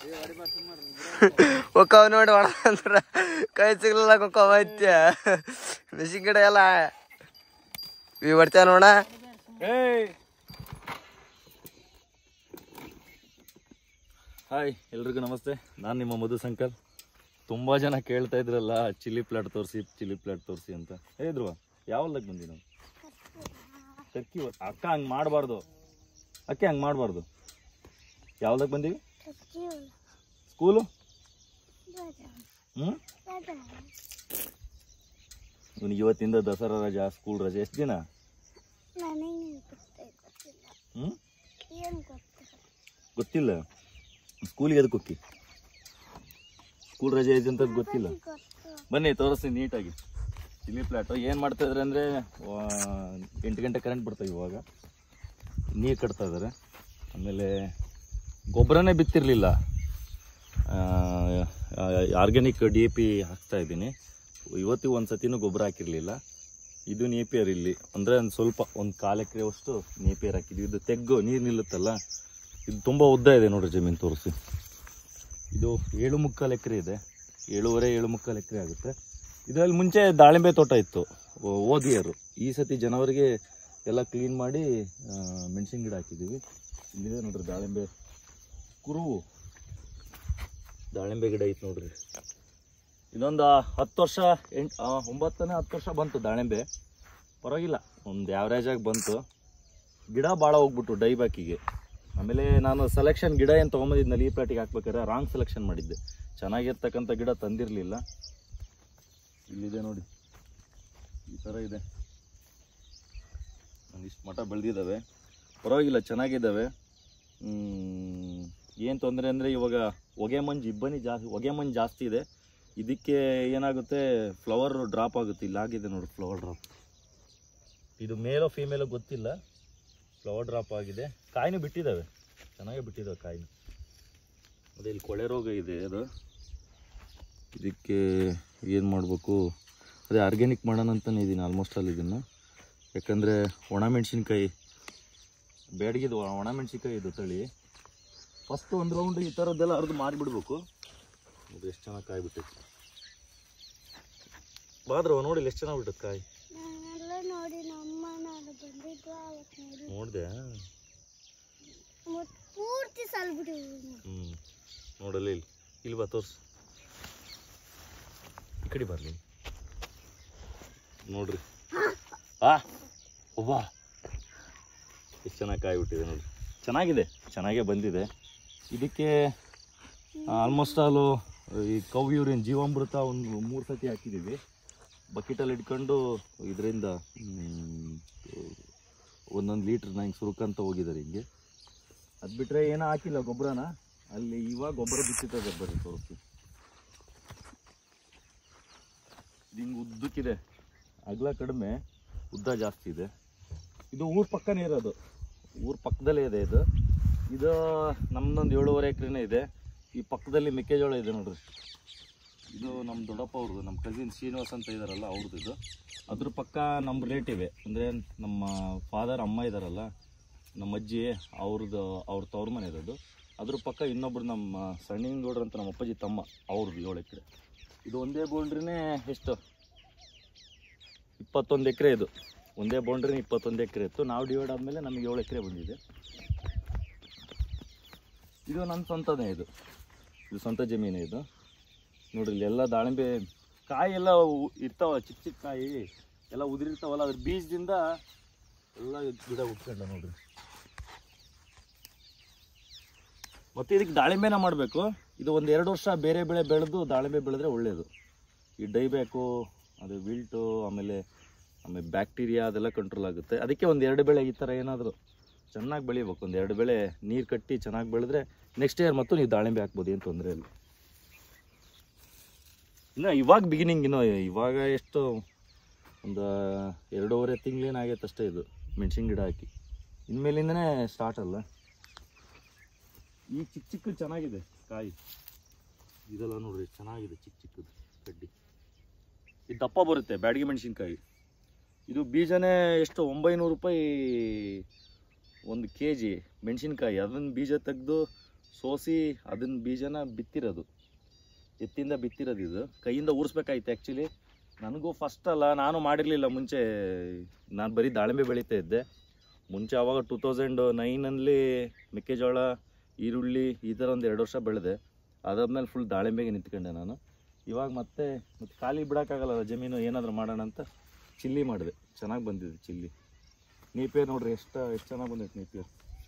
ಒಕ್ಕವ್ ನೋಡಿ ಒಣ ಅಂದ್ರ ಕೈ ಸಿಗ್ಲಿಲ್ಲ ಒಕ್ಕವ ಐತ್ಯ ಮೆಣಸಿನ ಗಿಡ ಎಲ್ಲ ಇವ್ ಹೊಡ್ತೇವ ನೋಡ ಹಾಯ್ ಎಲ್ರಿಗೂ ನಮಸ್ತೆ ನಾನು ನಿಮ್ಮ ಮಧು ಸಂಕಲ್ ತುಂಬ ಜನ ಕೇಳ್ತಾ ಇದ್ರಲ್ಲ ಚಿಲ್ಲಿ ಪ್ಲಾಟ್ ತೋರಿಸಿ ಚಿಲ್ಲಿ ಪ್ಲಾಟ್ ತೋರಿಸಿ ಅಂತ ಹೇಳಿದ್ರು ಯಾವಲ್ದಾಗ ಬಂದಿ ನಾವು ಟರ್ಕಿ ಅಕ್ಕ ಹಂಗೆ ಮಾಡಬಾರ್ದು ಅಕ್ಕೆ ಹಂಗೆ ಮಾಡಬಾರ್ದು ಯಾವ್ದಾಗ ಬಂದೀವಿ ಸ್ಕೂಲು ಹ್ಞೂ ಇವನಿಗೆ ಇವತ್ತಿಂದ ದಸರಾ ರಜಾ ಸ್ಕೂಲ್ ರಜೆ ಎಷ್ಟು ದಿನ ಹ್ಞೂ ಗೊತ್ತಿಲ್ಲ ಸ್ಕೂಲಿಗೆ ಅದಕ್ಕೆ ಹೋಗಿ ಸ್ಕೂಲ್ ರಜೆ ಐತೆ ಅಂತ ಗೊತ್ತಿಲ್ಲ ಬನ್ನಿ ತೋರಿಸ್ತೀನಿ ನೀಟಾಗಿ ಚಿಲ್ಲಿ ಪ್ಲಾಟು ಏನು ಮಾಡ್ತಾ ಇದ್ದಾರೆ ಅಂದರೆ ಎಂಟು ಗಂಟೆ ಕರೆಂಟ್ ಬರ್ತವೆ ಇವಾಗ ನೀರು ಕಟ್ತಾ ಇದ್ದಾರೆ ಆಮೇಲೆ ಗೊಬ್ಬರನೇ ಬಿತ್ತಿರಲಿಲ್ಲ ಆರ್ಗ್ಯಾನಿಕ್ ಡಿ ಎ ಪಿ ಹಾಕ್ತಾ ಇದ್ದೀನಿ ಇವತ್ತಿಗೆ ಒಂದು ಸತಿನೂ ಗೊಬ್ಬರ ಹಾಕಿರಲಿಲ್ಲ ಇದು ನೇಪಿಯರ್ ಇಲ್ಲಿ ಅಂದರೆ ಒಂದು ಸ್ವಲ್ಪ ಒಂದು ಕಾಲು ಎಕರೆ ಅಷ್ಟು ನೇಪಿಯರ್ ಹಾಕಿದ್ವಿ ಇದು ತೆಗ್ಗು ನೀರು ನಿಲ್ಲುತ್ತಲ್ಲ ಇದು ತುಂಬ ಉದ್ದ ಇದೆ ನೋಡ್ರಿ ಜಮೀನು ತೋರಿಸಿ ಇದು ಏಳು ಮುಕ್ಕಾಲು ಎಕರೆ ಇದೆ ಏಳುವರೆ ಏಳು ಮುಕ್ಕಾಲು ಎಕರೆ ಆಗುತ್ತೆ ಇದರಲ್ಲಿ ಮುಂಚೆ ದಾಳಿಂಬೆ ತೋಟ ಇತ್ತು ಹೋದ ಇಯರು ಈ ಸತಿ ಜನವರಿಗೆ ಎಲ್ಲ ಕ್ಲೀನ್ ಮಾಡಿ ಮೆಣಸಿನ ಗಿಡ ಹಾಕಿದ್ದೀವಿ ಇಲ್ಲಿದೆ ನೋಡ್ರಿ ದಾಳಿಂಬೆ ಕುರುವು ದಾಳಿಂಬೆ ಗಿಡ ಐತೆ ನೋಡ್ರಿ ಇದೊಂದು ಹತ್ತು ವರ್ಷ ಎಂಟು ಒಂಬತ್ತನೇ ಹತ್ತು ವರ್ಷ ಬಂತು ದಾಳಿಂಬೆ ಪರವಾಗಿಲ್ಲ ಒಂದು ಆ್ಯಾವ್ರೇಜಾಗಿ ಬಂತು ಗಿಡ ಭಾಳ ಹೋಗ್ಬಿಟ್ಟು ಡೈ ಬ್ಯಾಕಿಗೆ ಆಮೇಲೆ ನಾನು ಸೆಲೆಕ್ಷನ್ ಗಿಡ ಏನು ತೊಗೊಂಬಂದಿದ್ನಲ್ಲಿ ಈ ಪ್ಲಾಟಿಗೆ ಹಾಕ್ಬೇಕಾದ್ರೆ ರಾಂಗ್ ಸೆಲೆಕ್ಷನ್ ಮಾಡಿದ್ದೆ ಚೆನ್ನಾಗಿರ್ತಕ್ಕಂಥ ಗಿಡ ತಂದಿರಲಿಲ್ಲ ಇಲ್ಲಿದೆ ನೋಡಿ ಈ ಥರ ಇದೆ ಒಂದಿಷ್ಟು ಮಠ ಬೆಳೆದಿದ್ದಾವೆ ಪರವಾಗಿಲ್ಲ ಚೆನ್ನಾಗಿದ್ದಾವೆ ಏನು ತೊಂದರೆ ಅಂದರೆ ಇವಾಗ ಹೊಗೆ ಮಂಜು ಇಬ್ಬನಿ ಜಾಸ್ತಿ ಹೊಗೆ ಮಂಜು ಜಾಸ್ತಿ ಇದೆ ಇದಕ್ಕೆ ಏನಾಗುತ್ತೆ ಫ್ಲವರ್ ಡ್ರಾಪ್ ಆಗುತ್ತೆ ಇಲ್ಲಿ ಆಗಿದೆ ನೋಡಿ ಫ್ಲವರ್ ಡ್ರಾಪ್ ಇದು ಮೇಲೋ ಫೀಮೇಲೋ ಗೊತ್ತಿಲ್ಲ ಫ್ಲವರ್ ಡ್ರಾಪ್ ಆಗಿದೆ ಕಾಯಿನೂ ಬಿಟ್ಟಿದ್ದಾವೆ ಚೆನ್ನಾಗೇ ಬಿಟ್ಟಿದ್ದಾವೆ ಕಾಯಿನು ಅದೇ ಇಲ್ಲಿ ಕೊಳೆ ರೋಗ ಇದೆ ಅದು ಇದಕ್ಕೆ ಏನು ಮಾಡಬೇಕು ಅದೇ ಆರ್ಗ್ಯಾನಿಕ್ ಮಾಡೋಣ ಅಂತಲೇ ಇದ್ದೀನಿ ಆಲ್ಮೋಸ್ಟ್ ಅಲ್ಲಿ ಇದನ್ನು ಯಾಕಂದರೆ ಒಣ ಮೆಣಸಿನ್ಕಾಯಿ ಬೇಡಗಿದು ಒಣ ಮೆಣಸಿನ್ಕಾಯಿ ಇದು ತಳಿ ಫಸ್ಟ್ ಒಂದು ರೌಂಡ್ ಈ ಥರದ್ದೆಲ್ಲ ಅರ್ದು ಮಾರಿಬಿಡ್ಬೇಕು ಅದು ಎಷ್ಟು ಚೆನ್ನಾಗಿ ಕಾಯಿ ಬಿಟ್ಟೈತಿ ಬಾದ್ರವ ನೋಡಿ ಎಷ್ಟು ಚೆನ್ನಾಗಿ ಬಿಟ್ಟದ ಕಾಯಿ ನಾನೆಲ್ಲ ನೋಡಿ ನಮ್ಮ ನಾನು ಬಂದಿದ್ದು ಅವತ್ತು ನೋಡಿ ನೋಡಿದೆ ಮತ್ತೆ ಪೂರ್ತಿ ಸಲ್ಬಿಟ್ಟಿದ್ದೀನಿ ಹ್ಞೂ ನೋಡಲ್ಲ ಇಲ್ಲಿ ಇಲ್ಲಿ ಬಾ ತೋರ್ಸು ಈ ಕಡೆ ಬರಲಿ ನೋಡ್ರಿ ಆ ಒಬ್ಬ ಎಷ್ಟು ಚೆನ್ನಾಗಿ ಕಾಯಿ ಬಿಟ್ಟಿದೆ ನೋಡ್ರಿ ಚೆನ್ನಾಗಿದೆ ಚೆನ್ನಾಗೇ ಬಂದಿದೆ ಇದಕ್ಕೆ ಆಲ್ಮೋಸ್ಟ್ ಆಲು ಈ ಕವ್ ಯೂರಿನ್ ಜೀವಾಮೃತ ಒಂದು ಮೂರು ಸತಿ ಹಾಕಿದ್ದೀವಿ ಬಕೆಟಲ್ಲಿ ಇಟ್ಕೊಂಡು ಇದರಿಂದ ಒಂದೊಂದು ಲೀಟ್ರ್ನ ಹಿಂಗೆ ಸುರುಕಂತ ಹೋಗಿದ್ದಾರೆ ಹಿಂಗೆ ಅದು ಬಿಟ್ಟರೆ ಏನೂ ಹಾಕಿಲ್ಲ ಗೊಬ್ಬರನ ಅಲ್ಲಿ ಇವಾಗ ಗೊಬ್ಬರ ಬಿತ್ತಿರ್ತದೆ ಬರ್ರಿ ತೋರಿಸಿ ಇದು ಹಿಂಗೆ ಉದ್ದಕ್ಕಿದೆ ಅಗಲ ಕಡಿಮೆ ಉದ್ದ ಜಾಸ್ತಿ ಇದೆ ಇದು ಊರ ಪಕ್ಕನೇ ಇರೋದು ಊರ ಪಕ್ಕದಲ್ಲೇ ಇದೆ ಇದು ಇದು ನಮ್ದೊಂದು ಏಳುವರೆ ಎಕರೆನೇ ಇದೆ ಈ ಪಕ್ಕದಲ್ಲಿ ಮೆಕ್ಕೆಜೋಳ ಇದೆ ನೋಡ್ರಿ ಇದು ನಮ್ಮ ದೊಡ್ಡಪ್ಪ ಅವ್ರದ್ದು ನಮ್ಮ ಕಸಿನ್ ಶ್ರೀನಿವಾಸ್ ಅಂತ ಇದಾರಲ್ಲ ಅವ್ರದ್ದು ಇದು ಅದ್ರ ಪಕ್ಕ ನಮ್ಮ ರಿಲೇಟಿವೆ ಅಂದರೆ ನಮ್ಮ ಫಾದರ್ ಅಮ್ಮ ಇದಾರಲ್ಲ ನಮ್ಮ ಅಜ್ಜಿ ಅವ್ರದ್ದು ಅವ್ರ ತವ್ರ ಮನೆ ಇರೋದು ಅದ್ರ ಪಕ್ಕ ಇನ್ನೊಬ್ರು ನಮ್ಮ ಸಣ್ಣಿಂಗೌಡ್ರು ಅಂತ ನಮ್ಮ ಅಪ್ಪಾಜಿ ತಮ್ಮ ಅವ್ರದ್ದು ಏಳು ಎಕರೆ ಇದು ಒಂದೇ ಬೌಂಡ್ರಿನೇ ಎಷ್ಟು ಇಪ್ಪತ್ತೊಂದು ಎಕರೆ ಇದು ಒಂದೇ ಬೌಂಡ್ರಿನೇ ಇಪ್ಪತ್ತೊಂದು ಎಕರೆ ಇತ್ತು ನಾವು ಡಿವೈಡ್ ಆದಮೇಲೆ ನಮಗೆ ಏಳು ಎಕರೆ ಬಂದಿದೆ ಇದು ನನ್ನ ಸ್ವಂತನೇ ಇದು ಇದು ಸ್ವಂತ ಜಮೀನೇ ಇದು ನೋಡ್ರಿ ಇಲ್ಲಿ ಎಲ್ಲ ದಾಳಿಂಬೆ ಕಾಯಿ ಎಲ್ಲ ಉ- ಇರ್ತಾವ ಚಿಕ್ಕ ಚಿಕ್ಕ ಕಾಯಿ ಎಲ್ಲ ಉದುರಿರ್ತಾವಲ್ಲ ಅದ್ರ ಬೀಜದಿಂದ ಎಲ್ಲ ಗಿಡ ಉಟ್ಕೊಂಡ ನೋಡ್ರಿ ಮತ್ತೆ ಇದಕ್ಕೆ ದಾಳಿಂಬೆನ ಮಾಡಬೇಕು ಇದು ಒಂದು ಎರಡು ವರ್ಷ ಬೇರೆ ಬೆಳೆ ಬೆಳೆದು ದಾಳಿಂಬೆ ಬೆಳೆದ್ರೆ ಒಳ್ಳೆಯದು ಈ ಡೈಬ್ಯಾಕು ಅದು ವಿಲ್ಟು ಆಮೇಲೆ ಆಮೇಲೆ ಬ್ಯಾಕ್ಟೀರಿಯಾ ಅದೆಲ್ಲ ಕಂಟ್ರೋಲ್ ಆಗುತ್ತೆ ಅದಕ್ಕೆ ಒಂದು ಎರಡು ಬೆಳೆ ಈ ಥರ ಏನಾದರೂ ಚೆನ್ನಾಗಿ ಬೆಳಿಬೇಕು ಒಂದು ಎರಡು ಬೆಳೆ ನೀರು ಕಟ್ಟಿ ಚೆನ್ನಾಗಿ ಬೆಳೆದ್ರೆ ನೆಕ್ಸ್ಟ್ ಇಯರ್ ಮತ್ತು ನೀವು ದಾಳಿಂಬೆ ಹಾಕ್ಬೋದು ಏನು ತೊಂದರೆ ಇಲ್ಲ ಇನ್ನು ಇವಾಗ ಬಿಗಿನಿಂಗ್ ಇನ್ನು ಇವಾಗ ಎಷ್ಟು ಒಂದು ಎರಡೂವರೆ ತಿಂಗಳೇನಾಗೈತೆ ಅಷ್ಟೇ ಇದು ಮೆಣಸಿನ ಗಿಡ ಹಾಕಿ ಇನ್ಮೇಲಿಂದನೇ ಸ್ಟಾರ್ಟ್ ಅಲ್ಲ ಈ ಚಿಕ್ಕ ಚಿಕ್ಕ ಚೆನ್ನಾಗಿದೆ ಕಾಯಿ ಇದೆಲ್ಲ ನೋಡ್ರಿ ಚೆನ್ನಾಗಿದೆ ಚಿಕ್ಕ ಚಿಕ್ಕದು ಕಡ್ಡಿ ಇದು ದಪ್ಪ ಬರುತ್ತೆ ಬ್ಯಾಡಗಿ ಮೆಣಸಿನ್ಕಾಯಿ ಇದು ಬೀಜನೇ ಎಷ್ಟು ಒಂಬೈನೂರು ರೂಪಾಯಿ ಒಂದು ಕೆ ಜಿ ಮೆಣಸಿನ್ಕಾಯಿ ಅದನ್ನು ಬೀಜ ತೆಗೆದು ಸೋಸಿ ಅದನ್ನ ಬೀಜನ ಬಿತ್ತಿರೋದು ಎತ್ತಿಂದ ಬಿತ್ತಿರೋದು ಇದು ಕೈಯಿಂದ ಊರಿಸ್ಬೇಕಾಯ್ತು ಆ್ಯಕ್ಚುಲಿ ನನಗೂ ಫಸ್ಟ್ ಅಲ್ಲ ನಾನು ಮಾಡಿರಲಿಲ್ಲ ಮುಂಚೆ ನಾನು ಬರೀ ದಾಳಿಂಬೆ ಬೆಳೀತಾ ಇದ್ದೆ ಮುಂಚೆ ಆವಾಗ ಟೂ ತೌಸಂಡ್ ನೈನಲ್ಲಿ ಮೆಕ್ಕೆಜೋಳ ಈರುಳ್ಳಿ ಈ ಥರ ಒಂದು ಎರಡು ವರ್ಷ ಬೆಳೆದೆ ಅದಾದ್ಮೇಲೆ ಫುಲ್ ದಾಳಿಂಬೆಗೆ ನಿಂತ್ಕೊಂಡೆ ನಾನು ಇವಾಗ ಮತ್ತೆ ಮತ್ತೆ ಖಾಲಿ ಬಿಡೋಕ್ಕಾಗಲ್ಲ ಜಮೀನು ಏನಾದರೂ ಮಾಡೋಣ ಅಂತ ಚಿಲ್ಲಿ ಮಾಡಿದೆ ಚೆನ್ನಾಗಿ ಬಂದಿದೆ ಚಿಲ್ಲಿ ನೀಪೇ ನೋಡ್ರಿ ಎಷ್ಟು ಎಷ್ಟು ಚೆನ್ನಾಗಿ ಬಂದೈತೆ ನೀಪೇ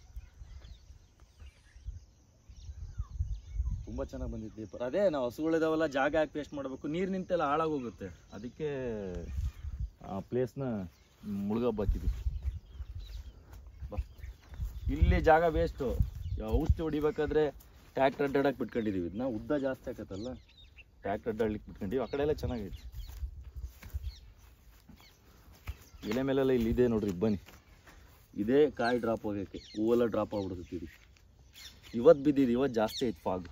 ತುಂಬ ಚೆನ್ನಾಗಿ ಬಂದಿದೆ ಪರ್ ಅದೇ ನಾವು ಹಸುಗಳಿದಾವಲ್ಲ ಜಾಗ ಯಾಕೆ ವೇಸ್ಟ್ ಮಾಡಬೇಕು ನೀರು ನಿಂತೆಲ್ಲ ಹಾಳಾಗೋಗುತ್ತೆ ಅದಕ್ಕೆ ಆ ಪ್ಲೇಸ್ನ ಮುಳುಗಬ್ಬಾಕಿದ್ವಿ ಬಾ ಇಲ್ಲಿ ಜಾಗ ವೇಸ್ಟು ಔಷಧಿ ಹೊಡಿಬೇಕಾದ್ರೆ ಟ್ಯಾಕ್ಟರ್ ಅಡ್ಡಾಡಕ್ಕೆ ಬಿಟ್ಕೊಂಡಿದ್ದೀವಿ ಇದನ್ನ ಉದ್ದ ಜಾಸ್ತಿ ಆಗತ್ತಲ್ಲ ಟ್ಯಾಕ್ಟರ್ ಅಡ್ಡಾಡ್ಲಿಕ್ಕೆ ಬಿಟ್ಕೊಂಡಿವಿ ಆ ಕಡೆ ಎಲ್ಲ ಚೆನ್ನಾಗೈತೆ ಎಲೆ ಮೇಲೆಲ್ಲ ಇಲ್ಲಿ ಇದೆ ನೋಡ್ರಿ ಬನ್ನಿ ಇದೇ ಕಾಯಿ ಡ್ರಾಪ್ ಹೋಗೋಕ್ಕೆ ಹೂವೆಲ್ಲ ಡ್ರಾಪ್ ಆಗ್ಬಿಡ್ತೈತಿ ಇವತ್ತು ಬಿದ್ದಿದ್ದು ಇವತ್ತು ಜಾಸ್ತಿ ಐತೆ ಫಾಗ್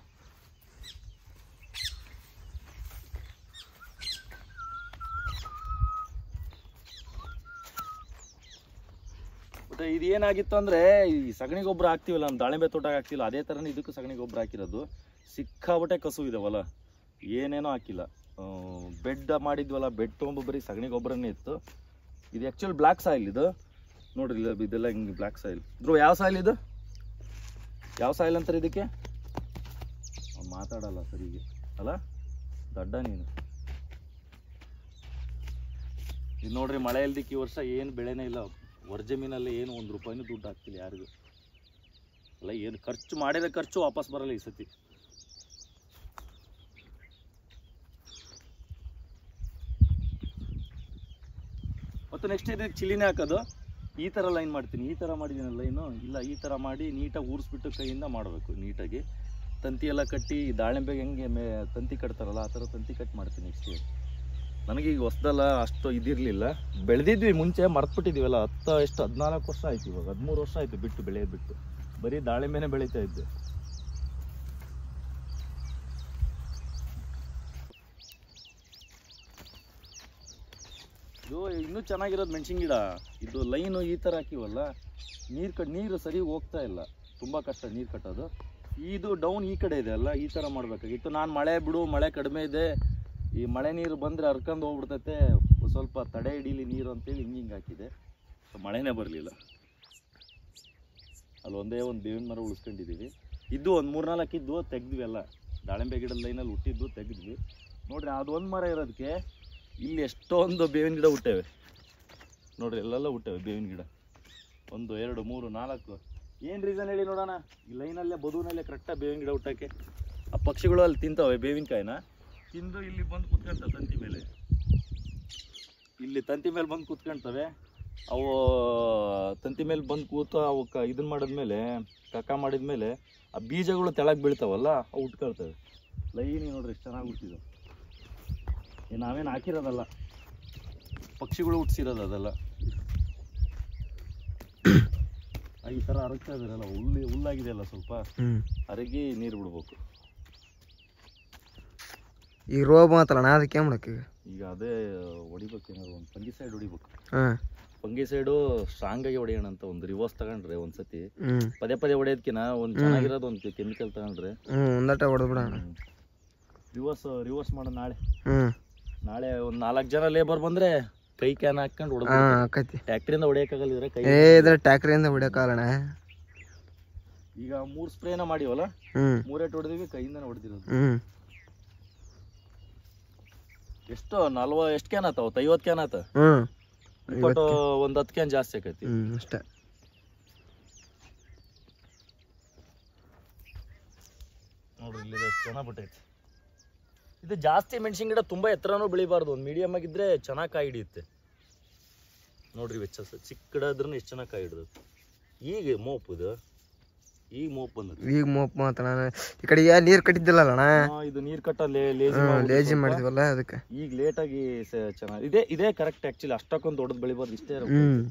ಬಟ್ ಇದು ಏನಾಗಿತ್ತು ಅಂದರೆ ಈ ಸಗಣಿ ಗೊಬ್ಬರ ಹಾಕ್ತೀವಲ್ಲ ನಮ್ಮ ದಾಳಿಂಬೆ ತೋಟ ಹಾಕ್ತಿಲ್ಲ ಅದೇ ಥರನೇ ಇದಕ್ಕೂ ಸಗಣಿ ಗೊಬ್ಬರ ಹಾಕಿರೋದು ಸಿಕ್ಕಾಬಟ್ಟೆ ಕಸು ಇದಾವಲ್ಲ ಏನೇನೋ ಹಾಕಿಲ್ಲ ಬೆಡ್ ಮಾಡಿದ್ವಲ್ಲ ಬೆಡ್ ತೊಗೊಂಡು ಬರೀ ಸಗಣಿ ಗೊಬ್ಬರನೇ ಇತ್ತು ಇದು ಆ್ಯಕ್ಚುಲ್ ಬ್ಲ್ಯಾಕ್ ಸಾಯಿಲ್ ಇದು ನೋಡ್ರಿ ಇಲ್ಲ ಇದೆಲ್ಲ ಹಿಂಗೆ ಬ್ಲ್ಯಾಕ್ ಸಾಯಿಲ್ ಧ್ರುವ ಯಾವ ಸಾಯಿಲ್ ಇದು ಯಾವ ಸಾಯಿಲ್ ಅಂತಾರೆ ಇದಕ್ಕೆ ಅವ್ನು ಮಾತಾಡಲ್ಲ ಸರಿಗೆ ಅಲ್ಲ ದಡ್ಡ ನೀನು ಇದು ನೋಡ್ರಿ ಮಳೆ ಇಲ್ದಿಕ್ಕೆ ಈ ವರ್ಷ ಏನು ಬೆಳೆನೇ ಇಲ್ಲ ಹೊರ ಜಮೀನಲ್ಲಿ ಏನು ಒಂದು ರೂಪಾಯಿನೂ ದುಡ್ಡು ಹಾಕ್ತಿಲ್ಲ ಯಾರಿಗೂ ಅಲ್ಲ ಏನು ಖರ್ಚು ಮಾಡಿದ ಖರ್ಚು ವಾಪಸ್ ಬರಲ್ಲ ಈ ಸತಿ ಮತ್ತು ನೆಕ್ಸ್ಟ್ ಇದಕ್ಕೆ ಚಿಲ್ಲಿನೇ ಹಾಕೋದು ಈ ಥರ ಲೈನ್ ಮಾಡ್ತೀನಿ ಈ ಥರ ಮಾಡಿದ್ದೀನಿ ಲೈನು ಇಲ್ಲ ಈ ಥರ ಮಾಡಿ ನೀಟಾಗಿ ಊರಿಸ್ಬಿಟ್ಟು ಕೈಯಿಂದ ಮಾಡಬೇಕು ನೀಟಾಗಿ ತಂತಿ ಎಲ್ಲ ಕಟ್ಟಿ ದಾಳಿಂಬೆಗೆ ಹೆಂಗೆ ಮೇ ತಂತಿ ಕಟ್ತಾರಲ್ಲ ಆ ಥರ ತಂತಿ ಕಟ್ ಮಾಡ್ತೀನಿ ನೆಕ್ಸ್ಟ್ ಇಯರ್ ನನಗೆ ಈಗ ಹೊಸ್ದಲ್ಲ ಅಷ್ಟು ಇದಿರಲಿಲ್ಲ ಬೆಳೆದಿದ್ವಿ ಮುಂಚೆ ಮರ್ತ್ಬಿಟ್ಟಿದ್ದೀವಲ್ಲ ಹತ್ತು ಎಷ್ಟು ಹದಿನಾಲ್ಕು ವರ್ಷ ಆಯ್ತು ಇವಾಗ ಹದಿಮೂರು ವರ್ಷ ಆಯ್ತು ಬಿಟ್ಟು ಬೆಳೆಯೋದು ಬಿಟ್ಟು ಬರೀ ದಾಳಿಂಬೆನೇ ಬೆಳೀತಾ ಇದ್ದೆ ಇದು ಇನ್ನೂ ಚೆನ್ನಾಗಿರೋದು ಮೆಣಸಿನ ಗಿಡ ಇದು ಲೈನು ಈ ಥರ ಹಾಕಿವಲ್ಲ ನೀರು ಕಟ್ ನೀರು ಸರಿ ಹೋಗ್ತಾ ಇಲ್ಲ ತುಂಬ ಕಷ್ಟ ನೀರು ಕಟ್ಟೋದು ಇದು ಡೌನ್ ಈ ಕಡೆ ಇದೆ ಅಲ್ಲ ಈ ಥರ ಮಾಡಬೇಕಾಗಿತ್ತು ನಾನು ಮಳೆ ಬಿಡು ಮಳೆ ಕಡಿಮೆ ಇದೆ ಈ ಮಳೆ ನೀರು ಬಂದರೆ ಹರ್ಕೊಂಡು ಹೋಗ್ಬಿಡ್ತೈತೆ ಸ್ವಲ್ಪ ತಡೆ ಹಿಡೀಲಿ ನೀರು ಅಂತೇಳಿ ಹಿಂಗೆ ಹಿಂಗೆ ಹಾಕಿದೆ ಸೊ ಮಳೆನೇ ಬರಲಿಲ್ಲ ಅಲ್ಲಿ ಒಂದೇ ಒಂದು ಬೇವಿನ ಮರ ಉಳಿಸ್ಕೊಂಡಿದ್ದೀವಿ ಇದ್ದು ಒಂದು ಮೂರ್ನಾಲ್ಕು ಇದ್ದು ತೆಗ್ದ್ವಿ ಎಲ್ಲ ದಾಳಿಂಬೆ ಗಿಡದ ಲೈನಲ್ಲಿ ಹುಟ್ಟಿದ್ದು ತೆಗೆದ್ವಿ ನೋಡ್ರಿ ಅದೊಂದು ಮರ ಇರೋದಕ್ಕೆ ಇಲ್ಲಿ ಎಷ್ಟೊಂದು ಬೇವಿನ ಗಿಡ ಹುಟ್ಟೇವೆ ನೋಡ್ರಿ ಎಲ್ಲೆಲ್ಲ ಹುಟ್ಟೇವೆ ಬೇವಿನ ಗಿಡ ಒಂದು ಎರಡು ಮೂರು ನಾಲ್ಕು ಏನು ರೀಸನ್ ಹೇಳಿ ನೋಡೋಣ ಈ ಲೈನಲ್ಲೇ ಬದುವಿನಲ್ಲೇ ಕರೆಕ್ಟಾಗಿ ಬೇವಿನ ಗಿಡ ಹುಟ್ಟಕ್ಕೆ ಆ ಪಕ್ಷಿಗಳು ಅಲ್ಲಿ ತಿಂತಾವೆ ಬೇವಿನಕಾಯಿನ ತಿಂದು ಇಲ್ಲಿ ಬಂದು ಕುತ್ಕೊಂತವೆ ತಂತಿ ಮೇಲೆ ಇಲ್ಲಿ ತಂತಿ ಮೇಲೆ ಬಂದು ಕುತ್ಕೊಂತವೆ ಅವು ತಂತಿ ಮೇಲೆ ಬಂದು ಕೂತು ಅವಕ್ಕೆ ಇದನ್ನ ಮಾಡಿದ್ಮೇಲೆ ಕಕ್ಕ ಮಾಡಿದ್ಮೇಲೆ ಆ ಬೀಜಗಳು ತೆಳಗೆ ಬೀಳ್ತಾವಲ್ಲ ಅವು ಉಟ್ಕೊಳ್ತವೆ ಲೈನಿ ನೋಡ್ರಿ ಎಷ್ಟು ಚೆನ್ನಾಗಿ ಹುಟ್ಟಿದ್ದು ಏ ನಾವೇನು ಹಾಕಿರೋದಲ್ಲ ಪಕ್ಷಿಗಳು ಹುಟ್ಟಿಸಿರೋದು ಅದೆಲ್ಲ ಆ, ಈ ಥರ ಹರಗ್ತಾ ಇದಾರಲ್ಲ ಹುಲ್ಲು ಹುಲ್ಲಾಗಿದೆಯಲ್ಲ ಸ್ವಲ್ಪ ಹ್ಮ್ ಹರಗಿ ನೀರು ಬಿಡ್ಬೇಕು ಈಗ ರೋಗ ಬಂತಲ್ಲ ನಾ ಅದಕ್ಕೆ ಏನ್ ಮಾಡಕ್ ಈಗ ಈಗ ಅದೇ ಹೊಡಿಬೇಕು ಏನಾದ್ರು ಒಂದು ಫಂಗಿ ಸೈಡ್ ಹೊಡಿಬೇಕು ಹಾ ಫಂಗಿ ಸೈಡು ಸ್ಟ್ರಾಂಗ್ ಆಗಿ ಹೊಡೆಯೋಣ ಅಂತ ಒಂದು ರಿವರ್ಸ್ ತಗೊಂಡ್ರೆ ಒಂದ್ಸತಿ ಹ್ಮ್ ಪದೇ ಪದೇ ಹೊಡೆಯೋದಕ್ಕಿನ ಒಂದು ಚೆನ್ನಾಗಿರೋದು ಒಂದು ಕೆಮಿಕಲ್ ತಗೊಂಡ್ರೆ ಹ್ಮ್ ಒಂದಟ ಹೊಡೆದ್ ಬಿಡೋಣ ರಿವರ್ಸ್ ರಿವರ್ಸ್ ಮಾಡೋ ನಾಳೆ ಹ್ಮ್ ನಾಳೆ ಒಂದು ನಾಲ್ಕು ಜನ ಲೇಬರ್ ಬಂದ್ರೆ ಕೈ ಕ್ಯಾನ್ ಹಾಕೊಂಡು ಹಾ ಹೊಡೆದು ಆಕೈತಿ ಟ್ಯಾಕ್ಟ್ರಿಯಿಂದ ಹೊಡೆಯೋಕ್ಕಾಗಲ್ಲ ಇದ್ರೆ ಕೈ ಏ ಇದ್ರ ಟ್ಯಾಕ್ರಿಯಿಂದ ಹೊಡಿಯೋಕಾಗಣ ಈಗ ಮೂರು ಸ್ಪ್ರೇನ ಮಾಡಿವಲ್ಲ ಹ್ಮ್ ಮೂರೇಟ್ ಹೊಡೆದಿವಿ ಕೈಯಿಂದನೇ ಹೊಡೆದಿರೋದು ಹ್ಮ್ ಎಷ್ಟು ನಲ್ವ ಎಷ್ಟು ಕ್ಯಾನ್ ಆತಾವ ಐವತ್ತು ಕ್ಯಾನ್ ಆತ ಹ್ಮ್ ಇಪ್ಪತ್ತು ಒಂದು ಹತ್ತು ಕ್ಯಾನ್ ಜಾಸ್ತಿ ಆಕೈತಿ ಹ್ಮ್ ಅಷ್ಟೇ ನೋಡ್ರಿ ಇಲ್ಲಿ ಎಷ್ಟು ಚೆನ್ನಾಗಿ ಬಿಟ್ಟೈತಿ ಇದು ಜಾಸ್ತಿ ಮೆಣಸಿನ ಗಿಡ ತುಂಬಾ ಎತ್ತರನೂ ಬೆಳಿಬಾರ್ದು ಒಂದು ಮೀಡಿಯಮ್ ಆಗಿದ್ರೆ ಚೆನ್ನಾಗಿ ಕಾಯಿ ಹಿಡಿಯುತ್ತೆ ನೋಡ್ರಿ ವೆಚ್ಚ ಚಿಕ್ಕ ಗಿಡ ಇದ್ರೂ ಎಷ್ಟು ಚೆನ್ನಾಗಿ ಕಾಯಿ ಹಿಡಿದು ಈಗ ಮೋಪ್ ಇದು ಈಗ ಮೋಪ್ ಬಂದದ್ದು ಈಗ ಮೋಪ್ ಮಾತ ನಾನು ಈ ಕಡೆ ಯಾ ನೀರ್ ಕಟ್ಟಿದ್ದಿಲ್ಲ ಅಣ್ಣ ಹಾ, ಇದು ನೀರ್ ಕಟ್ಟ ಲೇಜಿ ಹ್ಮ್ ಲೇಜಿ ಮಾಡಿದ್ವಲ್ಲ ಅದಕ್ಕೆ ಈಗ ಲೇಟಾಗಿ ಚೆನ್ನಾಗಿ ಇದೇ ಇದೇ ಕರೆಕ್ಟ್ ಆಕ್ಚುಲಿ ಅಷ್ಟಕ್ಕೊಂದು ದೊಡ್ಡದು ಬೆಳಿಬಾರ್ದು ಇಷ್ಟೇ ಇರ್ಬೇಕು. ಹ್ಮ್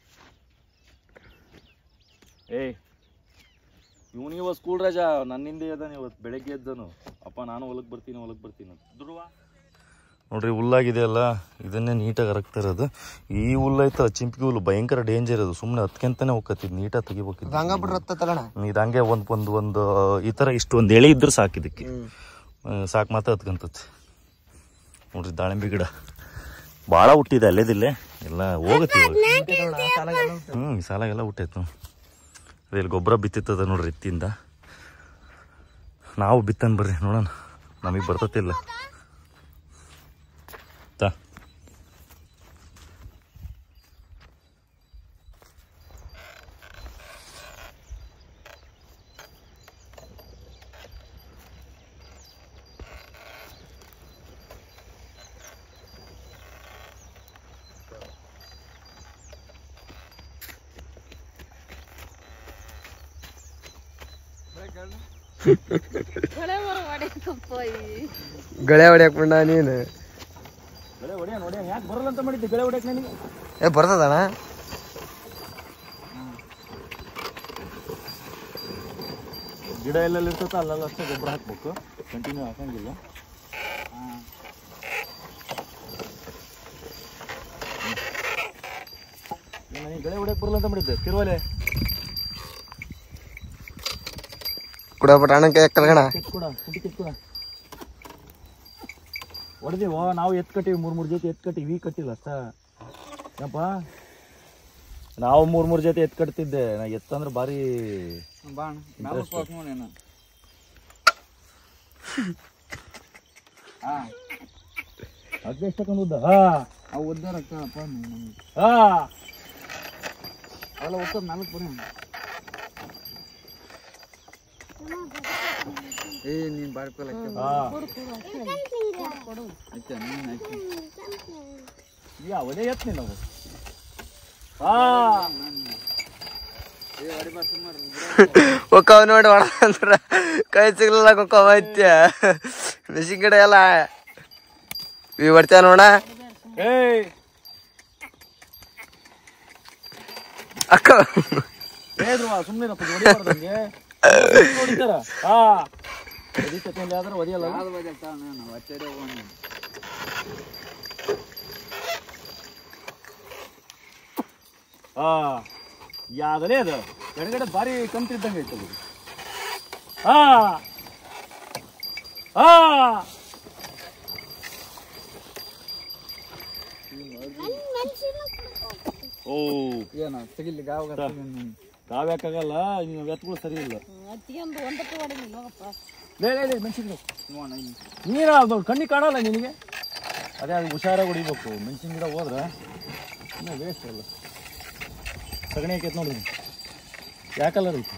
ಏಯ್ ಇವನು ಇವ ಸ್ಕೂಲ್ ರಜಾ ನನ್ನಿಂದ ಅದಾನೆ ಇವತ್ತು ಬೆಳಗ್ಗೆ ಎದ್ದನು ಅಪ್ಪ ನಾನು ಹೊಲಕ್ಕೆ ಬರ್ತೀನಿ ಹೊಲಕ್ಕೆ ಬರ್ತೀನಿ ಅಂತ ಧ್ರುವ ನೋಡ್ರಿ ಹುಲ್ಲಾಗಿದೆ ಅಲ್ಲ ಇದನ್ನೇ ನೀಟಾಗಿ ಹರಕ್ತಾ ಇರೋದು ಈ ಹುಲ್ಲೈತ ಚಿಂಪಿಗೆ ಹುಲ್ಲು ಭಯಂಕರ ಡೇಂಜರ್ ಅದು ಸುಮ್ಮನೆ ಹತ್ಕೊಂತಾನೆ ಹೋಗತ್ತಿದ್ ನೀಟಾಗಿ ತೆಗಿಬೇಕಿದ್ದು ಹಂಗ ಬಿಟ್ರೆ ಹತ್ತತ್ತಲ್ಲಣ್ಣ ಇದು ಹಂಗೆ ಒಂದು ಒಂದು ಒಂದು ಈ ಥರ ಇಷ್ಟು ಒಂದು ಎಳೆ ಇದ್ರೆ ಸಾಕು ಇದಕ್ಕೆ ಸಾಕು ಮಾತ್ರ ಹತ್ಕೊಂತತಿ ನೋಡ್ರಿ ದಾಳಿಂಬೆ ಗಿಡ ಭಾಳ ಹುಟ್ಟಿದೆ ಅಲ್ಲೇದಿಲ್ಲೇ ಎಲ್ಲ ಹೋಗತ್ತೆ ಇವಾಗ ಹ್ಞೂ ಈ ಸಾಲ ಎಲ್ಲ ಹುಟ್ಟೈತು ಇಲ್ಲಿ ಗೊಬ್ಬರ ಬಿತ್ತಿತ್ತದ ನೋಡ್ರಿ ಎತ್ತಿಂದ ನಾವು ಬಿತ್ತನ್ ಬರ್ರಿ ನೋಡೋಣ ನಮಗೆ ಬರ್ತತಿಲ್ಲ ತಾ ಗಳೆ ಹೊಡ್ಯಾಕ್ ಬಿಡ ನೀನು ಗಳೆ ಹೊಡಿಯ ನೋಡಿ ಯಾಕೆ ಬರಲ್ಲ ಅಂತ ಮಾಡಿದ್ದೆ ಗಳೆ ಹೊಡ್ಯಕ್ಕೆ ನನಗೆ ಏ ಬರ್ತದಣ್ಣ ಗಿಡ ಎಲ್ಲೆಲ್ಲಿ ಇರ್ತೈತೆ ಅಲ್ಲೆಲ್ಲ ಅಷ್ಟೇ ಗೊಬ್ಬರ ಹಾಕ್ಬೇಕು ಕಂಟಿನ್ಯೂ ಹಾಕಂಗಿಲ್ಲ ನನಗೆ ಗಳೆ ಹೊಡ್ಯಕ್ಕೆ ಬರಲ್ಲ ಅಂತ ಮಾಡಿದ್ದೆ ತಿರುವಲೆ ಕುಡ ಬಿಟ್ಟ ಅಣ್ಣ ಕೈ ಕಲ್ಗಣ ಕೆತ್ಕೊಡ ಕುಟಿ ಕೆತ್ಕೊಡ ಹೊಡೆದಿವೋ ನಾವು ಎತ್ ಕಟ್ಟಿವಿ ಮೂರ್ ಮೂರ್ ಜೊತೆ ಎತ್ ಕಟ್ಟಿವಿ ಈ ಕಟ್ಟಿಲ್ಲ ಅಷ್ಟ ಏನಪ್ಪ ನಾವು ಮೂರ್ ಮೂರ್ ಜೊತೆ ಎತ್ ಕಟ್ತಿದ್ದೆ ನಾ ಎತ್ತಂದ್ರೆ ಭಾರಿ interest. ಅದ್ಕೆ ಎಷ್ಟ್ ತಕೊಂಡ್ ಉದ್ದ? ಹಾ ಹಾ ಹಾ ಈಗ ಅವನೇ ಎತ್ನಿ ನಾವು ಹಾ ಒಕ್ಕವ್ ನೋಡಿ ಹೊಡ ಅಂದ್ರ ಕೈ ಸಿಗ್ಲಿಲ್ಲ ಕೊಕ್ಕವ ಐತ್ಯ ಮೆಷಿನ್ ಗಿಡ ಎಲ್ಲ ಇವ್ ಬರ್ತೀಯ ನೋಡ ಏಯ್ ಅಕ್ಕ ಹೇಳಿದ್ರು ಸುಮ್ಮನೆ ಹೊಡಿಬಾರ್ದಂಗೆ ಹೊಡಿತಾರ ಹಾ ಹೊಡಿತೈತೆ ಆದ್ರೆ ಹೊಡಿಯಲ್ಲ ಹಾ ಯಾವ್ದಲೇ ಅದು ಎಡಗಡೆ ಭಾರಿ ಕಂತಿದ್ದಂಗೆ ಐತೆ ಅದು ಹಾ ಹಾ ಓ ಕಾವ್ಯಾಕಾಗಲ್ಲ ನೀವು ಎತ್ಗಳು ಸರಿ ಇಲ್ಲ ಲೇ ಲೇ ಲೇ ಮೆಣಸಿನ ನೀರ ಅದು ಕಣ್ಣಿಗೆ ಕಾಣಲ್ಲ ನಿನಗೆ ಅದೇ ಅದು ಹುಷಾರಾಗಿ ಹೊಡಿಬೇಕು ಮೆಣಸಿನ ಗಿಡ ಹೋದ್ರೆ ಇನ್ನೂ ವೇಸ್ಟ್ ಅಲ್ಲ ಸಗಣಿ ಹಾಕೈತೆ ನೋಡಿ ಯಾವ ಕಲರ್ ಐತಿ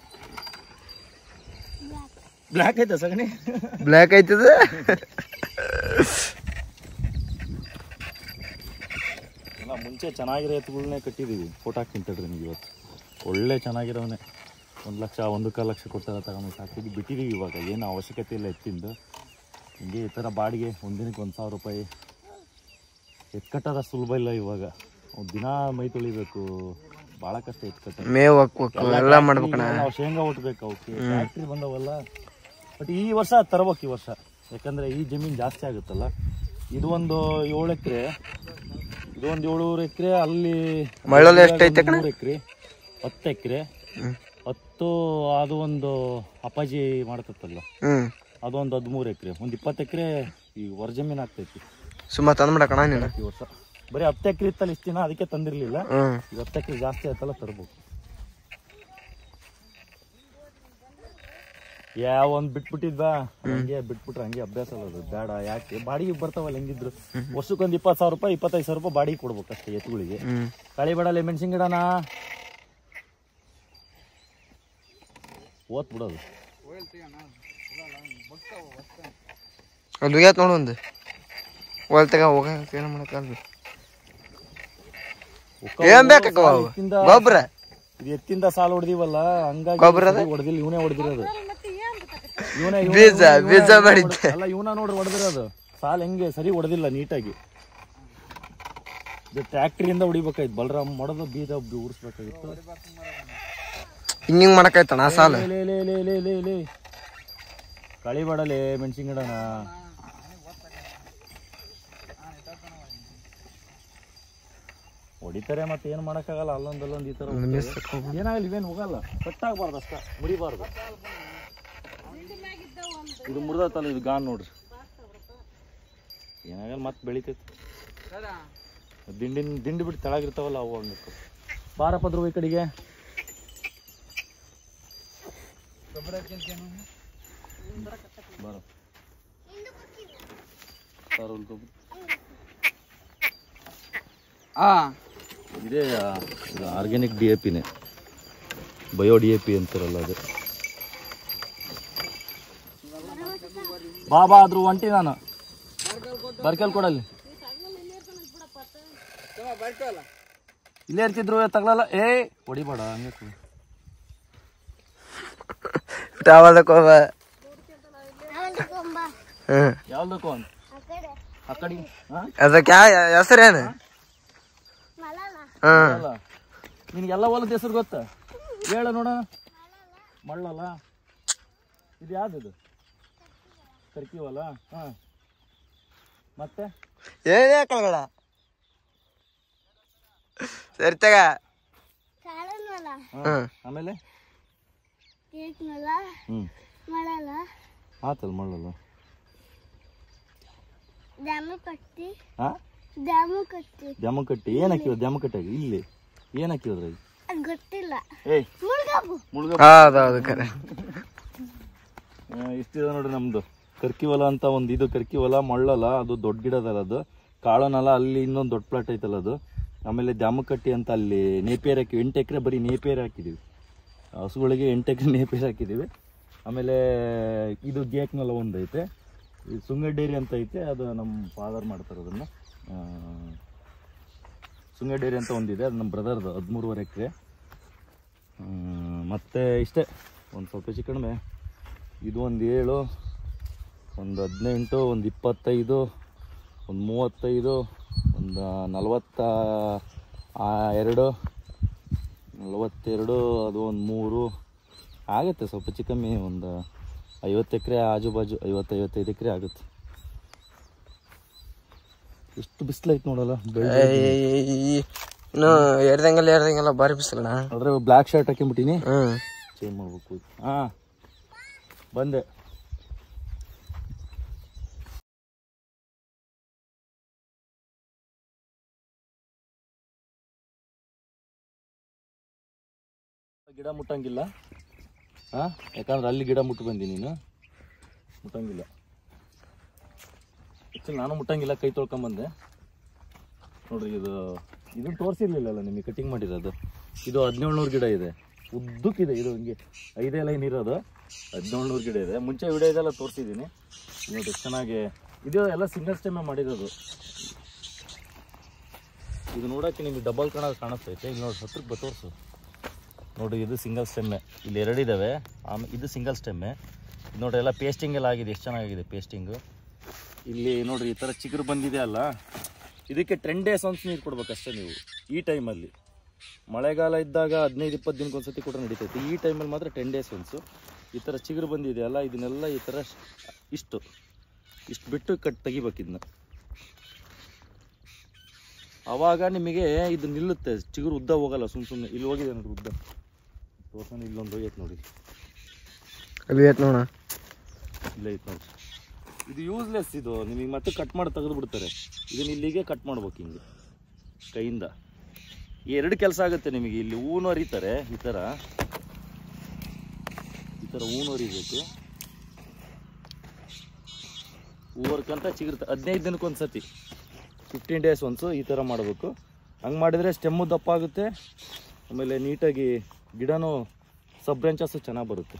ಬ್ಲ್ಯಾಕ್ ಐತೆ ಸಗಣಿ ಬ್ಲ್ಯಾಕ್ ಐತದ ಎಲ್ಲ ಮುಂಚೆ ಚೆನ್ನಾಗಿರೋ ಎತ್ತುಗಳನ್ನೇ ಕಟ್ಟಿದ್ದೀವಿ ಫೋಟೋ ಹಾಕ್ತೀನಿ ತಡ್ರಿ ನಿಮಗೆ ಇವತ್ತು ಒಳ್ಳೆ ಚೆನ್ನಾಗಿರೋನೆ ಒಂದು ಲಕ್ಷ ಒಂದು ಕಾಲು ಲಕ್ಷ ಕೊಡ್ತಾರೆ ತಗೊಂಡು ಸಾಕಿದ್ದು ಬಿಟ್ಟಿದ್ದೀವಿ ಇವಾಗ ಏನು ಅವಶ್ಯಕತೆ ಇಲ್ಲ ಎತ್ತಿಂದು ಹಿಂಗೆ ಈ ಥರ ಬಾಡಿಗೆ ಒಂದಿನಕ್ಕೆ ಒಂದು ಸಾವಿರ ರೂಪಾಯಿ ಎತ್ತು ಕಟ್ಟೋದ ಸುಲಭ ಇಲ್ಲ ಇವಾಗ ಅವ್ರು ದಿನ ಮೈ ತೊಳಿಬೇಕು ಭಾಳ ಕಷ್ಟ ಎತ್ತು ಕಟ್ಟೋದು ಮೇವ್ ಹಾಕ್ಬೇಕು ಎಲ್ಲ ಮಾಡ್ಬೇಕಣ್ಣ ನಾವು ಶೇಂಗಾ ಒಟ್ಬೇಕು ಅವಕ್ಕೆ ಫ್ಯಾಕ್ಟ್ರಿ ಬಂದವಲ್ಲ ಬಟ್ ಈ ವರ್ಷ ತರ್ಬೇಕು ಈ ವರ್ಷ ಯಾಕಂದ್ರೆ ಈ ಜಮೀನು ಜಾಸ್ತಿ ಆಗುತ್ತಲ್ಲ ಇದು ಒಂದು ಏಳು ಎಕರೆ ಇದು ಒಂದು ಏಳೂರು ಎಕರೆ ಅಲ್ಲಿ ಮಳ್ಳಲ್ಲಿ ಎಷ್ಟ್ ಐತೆ ಕಣ? ಮೂರು ಎಕರೆ ಹತ್ತು ಎಕರೆ ಹತ್ತು ಅದು ಒಂದು ಅಪ್ಪಾಜಿ ಮಾಡ್ತತ್ತಲ್ಲ ಹ್ಮ್ ಅದೊಂದು ಹದಿಮೂರು ಎಕರೆ ಒಂದು ಇಪ್ಪತ್ತು ಎಕರೆ ಈ ಹೊರ ಜಮೀನು ಆಗ್ತೈತಿ ಸುಮ್ಮ ತಂದ್ಬಿಡಕಣ ನೀನು ಈ ವರ್ಷ ಬರೀ ಹತ್ತು ಎಕರೆ ಇತ್ತಲ್ಲ ಇಷ್ಟು ದಿನ ಅದಕ್ಕೆ ತಂದಿರ್ಲಿಲ್ಲ ಹ್ಮ್ ಈಗ ಹತ್ತು ಎಕರೆ ಜಾಸ್ತಿ ಆಯ್ತಲ್ಲ ತರ್ಬೇಕು ಯಾವ ಒಂದ್ ಬಿಟ್ಬಿಟ್ಟಿದ್ವಾ ಹಂಗೆ ಬಿಟ್ಬಿಟ್ರೆ ಹಂಗೆ ಅಭ್ಯಾಸ ಅಲ್ಲ ಅದು ಬೇಡ ಯಾಕೆ ಬಾಡಿಗೆ ಬರ್ತಾವಲ್ಲ ಹೆಂಗಿದ್ರು ವರ್ಷಕ್ಕೊಂದ್ ಇಪ್ಪತ್ತು ಸಾವಿರ ರೂಪಾಯಿ ಇಪ್ಪತ್ತೈದು ಸಾವಿರ ರೂಪಾಯಿ ಬಾಡಿಗೆ ಕೊಡ್ಬೇಕು ಅಷ್ಟೇ ಎತ್ತುಗಳಿಗೆ ಹ್ಮ್ ಕಳಿ ಬೇಡಲ್ಲ ಮೆಣಸಿನ ಗಿಡನ ಓದ್ ಬಿಡೋದು ಅದು ಹೋಗ್ಯಾತ್ ನೋಡು ಒಂದು ಒಲ್ ತಗ ಹೋಗ ಏನು ಮಾಡಕ್ಕಲ್ರಿ ಏನ್ ಬೇಕಕ್ಕ ಅವು? ಎತ್ತಿಂದ- ಗೊಬ್ರ ಇದು ಎತ್ತಿಂದ ಸಾಲ ಹೊಡೆದಿವಲ್ಲ ಹಂಗಾಗಿ ಗೊಬ್ರ ಅದ? ಹೊಡೆದಿಲ್ಲ ಇವನೇ ಹೊಡೆದಿರೋದು ಇವನೇ ಬೀಜ ಬೀಜ ಮಾಡಿದ್ದೆ ಅಲ್ಲ ಇವನ ನೋಡ್ರಿ ಹೊಡೆದಿರೋದು ಸಾಲ ಹೆಂಗೆ ಸರಿ ಹೊಡೆದಿಲ್ಲ ನೀಟಾಗಿ ಇದು ಟ್ರ್ಯಾಕ್ಟ್ರಿಯಿಂದ ಹೊಡಿಬೇಕಾಯ್ತು ಬಲರಾಮ್ ಮೊಡದು ಬೀಜ ಉರ್ಸ್ಬೇಕಾಗಿತ್ತು ಹಿಂಗ್ ಹಿಂಗ್ ಮಾಡಕ್ಕಾಯ್ತಣ್ಣ ಆ ಸಾಲ ಲೇ ಲೇ ಲೇ ಲೇ ಲೇ ಲೇ ಕಳಿಬೇಡಲೇ ಮೆಣಸಿನ ಗಿಡನ ಹೊಡಿತಾರೆ ಮತ್ತೆ ಏನು ಮಾಡೋಕ್ಕಾಗಲ್ಲ ಅಲ್ಲೊಂದು ಅಲ್ಲೊಂದು ಈ ಥರ ಹೋಗ್ತವೆ. ಏನಾಗಲಿ ಇವೇನು ಹೋಗಲ್ಲ ಕಟ್ಟಾಗಬಾರ್ದು ಅಷ್ಟ ಮುರಿಬಾರ್ದು ಇದು ಮುರಿದತ್ತಲ್ಲ ಇದು ಗಾನ್ ನೋಡ್ರಿ ಏನಾಗಲ್ಲ ಮತ್ತೆ ಬೆಳಿತೈತಿ ದಿಂಡಿನ ದಿಂಡಿ ಬಿಟ್ಟು ತೆಳಗಿರ್ತಾವಲ್ಲ ಅವು ಹಂಗಕ್ಕೆ ಬಾರಪ್ಪ ಧ್ರುವ ಈ ಕಡೆಗೆ ಬಾರ ಬಾರ ಉಳ್ಕೊಬ ಆ ಇದೇ ಆರ್ಗ್ಯಾನಿಕ್ ಡಿ ಎ ಪಿನೇ ಬಯೋ ಡಿ ಎ ಪಿ ಅಂತಾರಲ್ಲ ಅದು ಬಾ ಬಾ ಆದ್ರೂ ಒಂಟಿ ನಾನು ಬರ್ಕಲ್ ಕೊಡಲ್ಲಿ ಇಲ್ಲೇ ಇರ್ತಿದ್ರು ತಗೊಳಲ್ಲ ಏ ಹೊಡಿಬೇಡ ಹಂಗೆ ಕೊಡು. ಯಾವ್ದಕ್ಕೆ ಹೋಗ ಅವಳು ಕೊಂಬ ಹ್ಮ್ ಯಾವ್ದಕ್ಕೂ ಅಂತ ಆ ಕಡೆ ಆ ಕಡೆ ಹಾ ಅದಕ್ಕೆ ಯಾವ ಹೆಸರೇನು ಮಲನ ಹ್ಮ್ ಅಲ್ಲ ನಿನಗೆಲ್ಲ ಹೊಲದ ಹೆಸರು ಗೊತ್ತಾ ಹೇಳ ನೋಡ ಮಳ್ಳಲ್ಲ ಇದು ಯಾವ್ದು ಕರ್ಕಿ ಹೊಲ ಹಾ ಮತ್ತೆ ಏನೇ ಕಳ್ಗಳ ಸರಿ ತಗ ಕಾಳನ್ ಮಲ ಹಾ. ಹ್ಮ್ ಆಮೇಲೆ ಕೇಕ್ ಮಲ ಹ್ಮ್ ಮಲಲ ಆತಲ್ಲ ಮಳ್ಳಲ್ಲ ದ್ಯಾಮು ಕಟ್ಟಿ ಹಾ ದ್ಯಾಮು ಕಟ್ಟಿ ದ್ಯಾಮಕಟ್ಟಿ ಏನ್ ಹಾಕಿರೋದು ದ್ಯಾಮಕಟ್ಟಾಗಿ ಇಲ್ಲಿ ಏನ್ ಹಾಕಿರೋದ್ರಾಗ ಅದ್ ಗೊತ್ತಿಲ್ಲ ಏಯ್ ಮುಳ್ಗಾಬು ಮುಳುಗ ಹೌದೌದು ಕರೆ ಇಷ್ಟಿದೆ ನೋಡ್ರಿ ನಮ್ದು ಕರ್ಕಿ ಹೊಲ ಅಂತ ಒಂದು ಇದು ಕರ್ಕಿ ಹೊಲ ಮಳ್ಳಲ್ಲ ಅದು ದೊಡ್ಡ ಗಿಡದಲ್ಲ ಅದು ಕಾಳನಲ್ಲ ಅಲ್ಲಿ ಇನ್ನೊಂದು ದೊಡ್ಡ ಪ್ಲಾಟ್ ಐತಲ್ಲ ಅದು ಆಮೇಲೆ ದ್ಯಾಮಕಟ್ಟಿ ಅಂತ ಅಲ್ಲಿ ನೇಪಿಯರ್ ಹಾಕಿ ಎಂಟು ಎಕರೆ ಬರೀ ನೇಪಿಯರ್ ಹಾಕಿದೀವಿ ಹಸುಗಳಿಗೆ ಎಂಟು ಎಕರೆ ನೇಪಿಯರ್ ಹಾಕಿದೀವಿ ಆಮೇಲೆ ಇದು ಗೇಕ್ನೆಲ್ಲ ಒಂದು ಐತೆ ಇದು ಸುಂಗ ಡೈರಿ ಅಂತ ಐತೆ ಅದು ನಮ್ಮ ಫಾದರ್ ಮಾಡ್ತಾರೆ ಅದನ್ನು ಸುಂಗ ಡೈರಿ ಅಂತ ಒಂದಿದೆ ಅದು ನಮ್ಮ ಬ್ರದರ್ದು ಹದಿಮೂರುವರೆ ಎಕರೆ ಮತ್ತು ಇಷ್ಟೇ ಒಂದು ಸ್ವಲ್ಪ ಹೆಚ್ಚು ಕಡಿಮೆ ಇದು ಒಂದು ಏಳು ಒಂದು ಹದಿನೆಂಟು ಒಂದು ಇಪ್ಪತ್ತೈದು ಒಂದು ಮೂವತ್ತೈದು ಒಂದು ನಲವತ್ತ ಆ, ಎರಡು ನಲವತ್ತೆರಡು ಅದು ಒಂದು ಮೂರು ಆಗುತ್ತೆ ಸ್ವಲ್ಪ ಹೆಚ್ಚು ಕಮ್ಮಿ ಒಂದು ಐವತ್ತು ಎಕರೆ ಆಜು ಬಾಜು ಐವತ್ತು ಐವತ್ತೈದು ಎಕರೆ ಆಗುತ್ತೆ ಎಷ್ಟು ಬಿಸಿಲೈತೆ ನೋಡಲ್ಲ ಬೆಳ್ಳಿ ಇನ್ನು ಎರ್ದಂಗಲ್ಲ ಎರ್ದಂಗಲ್ಲ ಬಾರಿ ಬಿಸಿಲಣ್ಣ ಅದ್ರ ಬ್ಲ್ಯಾಕ್ ಶರ್ಟ್ ಹಾಕೊಂಬಿಟ್ಟಿನಿ ಹ್ಮ್ ಚೇಂಜ್ ಮಾಡ್ಬೇಕು ಹಾಂ ಬಂದೆ ಗಿಡ ಮುಟ್ಟಂಗಿಲ್ಲ ಹಾಂ ಯಾಕಂದ್ರೆ ಅಲ್ಲಿ ಗಿಡ ಮುಟ್ಟು ಬಂದಿ ನೀನು ಮುಟ್ಟಂಗಿಲ್ಲ ಆ್ಯಕ್ಚುಲಿ ನಾನು ಮುಟ್ಟಂಗಿಲ್ಲ ಕೈ ತೊಳ್ಕೊಂಬಂದೆ ನೋಡ್ರಿ ಇದು ಇದನ್ನ ತೋರಿಸಿರ್ಲಿಲ್ಲಲ್ಲ ನಿಮಗೆ ಕಟಿಂಗ್ ಮಾಡಿರೋದು ಇದು ಹದಿನೇಳ್ನೂರು ಗಿಡ ಇದೆ ಉದ್ದಕ್ಕಿದೆ ಇದು ಹಿಂಗೆ ಐದೇ ಲೈನ್ ಇರೋದು ಹದಿನೇಳ್ನೂರು ಗಿಡ ಇದೆ ಮುಂಚೆ ವಿಡಿಯೋ ಇದೆಲ್ಲ ತೋರಿಸಿದ್ದೀನಿ ನೋಡಿ ಎಷ್ಟು ಚೆನ್ನಾಗಿ ಇದು ಎಲ್ಲ ಸಿಂಗಲ್ ಸ್ಟೆಮ್ಮೆ ಮಾಡಿರೋದು ಇದು ನೋಡೋಕ್ಕೆ ನಿಮಗೆ ಡಬಲ್ ಕಾಣೋದು ಕಾಣಿಸ್ತೈತೆ ಇಲ್ಲಿ ನೋಡಿ ಹತ್ರಕ್ಕೆ ಬ ತೋರಿಸು ನೋಡಿ ಇದು ಸಿಂಗಲ್ ಸ್ಟೆಮ್ಮೆ ಇಲ್ಲಿ ಎರಡಿದ್ದಾವೆ ಆಮೇಲೆ ಇದು ಸಿಂಗಲ್ ಸ್ಟೆಮ್ಮೆ ಇದು ನೋಡ್ರಿ ಎಲ್ಲ ಪೇಸ್ಟಿಂಗ್ ಎಲ್ಲ ಆಗಿದೆ ಎಷ್ಟು ಚೆನ್ನಾಗಿದೆ ಪೇಸ್ಟಿಂಗು ಇಲ್ಲಿ ನೋಡ್ರಿ ಈ ಥರ ಚಿಗುರು ಬಂದಿದೆ ಅಲ್ಲ ಇದಕ್ಕೆ ಟೆನ್ ಡೇಸ್ ಒನ್ಸ್ ನೀರು ಕೊಡ್ಬೇಕಷ್ಟೇ ನೀವು ಈ ಟೈಮಲ್ಲಿ ಮಳೆಗಾಲ ಇದ್ದಾಗ ಹದಿನೈದು ಇಪ್ಪತ್ತು ದಿನಕ್ಕೆ ಒಂದ್ಸತಿ ಕೂಡ ನಡೀತೈತೆ ಈ ಟೈಮಲ್ಲಿ ಮಾತ್ರ ಟೆನ್ ಡೇಸ್ ಒನ್ಸು ಈ ಥರ ಚಿಗುರು ಬಂದಿದೆ ಅಲ್ಲ ಇದನ್ನೆಲ್ಲ ಈ ಥರ ಇಷ್ಟು ಇಷ್ಟು ಬಿಟ್ಟು ಕಟ್ ತೆಗಿಬೇಕು ಇದನ್ನ ಆವಾಗ ನಿಮಗೆ ಇದು ನಿಲ್ಲುತ್ತೆ ಚಿಗುರು ಉದ್ದ ಹೋಗಲ್ಲ ಸುಮ್ಮ ಸುಮ್ಮನೆ ಇಲ್ಲಿ ಹೋಗಿದೆ ನೋಡ್ರಿ ಉದ್ದ ತೋರ್ಸೋಣ ಇಲ್ಲೊಂದು ಹೋಗೈತೆ ನೋಡಿ ಅಲ್ಲಿ ಐತ್ ನೋಡ ಇಲ್ಲೇ ಐತೆ ನೋಡಿ ಇದು ಯೂಸ್ಲೆಸ್ ಇದು ನಿಮಗೆ ಮತ್ತೆ ಕಟ್ ಮಾಡಿ ತೆಗೆದು ಬಿಡ್ತಾರೆ ಇದನ್ನ ಇಲ್ಲಿಗೆ ಕಟ್ ಮಾಡ್ಬೇಕು ಹಿಂಗೆ ಕೈಯಿಂದ ಈ ಎರಡು ಕೆಲಸ ಆಗುತ್ತೆ ನಿಮಗೆ ಇಲ್ಲಿ ಹೂನು ಹರಿತಾರೆ ಈ ಥರ ಈ ಥರ ಹೂನು ಹರಿಬೇಕು ಹೂ ಹರ್ಕಂತ ಚಿಗುರ್ತ ಹದಿನೈದು ದಿನಕ್ಕೆ ಒಂದು ಸತಿ ಫಿಫ್ಟೀನ್ ಡೇಸ್ ಒನ್ಸು ಈ ಥರ ಮಾಡಬೇಕು ಹಂಗೆ ಮಾಡಿದರೆ ಸ್ಟೆಮ್ಮು ದಪ್ಪ ಆಗುತ್ತೆ ಆಮೇಲೆ ನೀಟಾಗಿ ಗಿಡನೂ ಸಬ್ ಬ್ರಾಂಚಸ್ಸು ಚೆನ್ನಾಗಿ ಬರುತ್ತೆ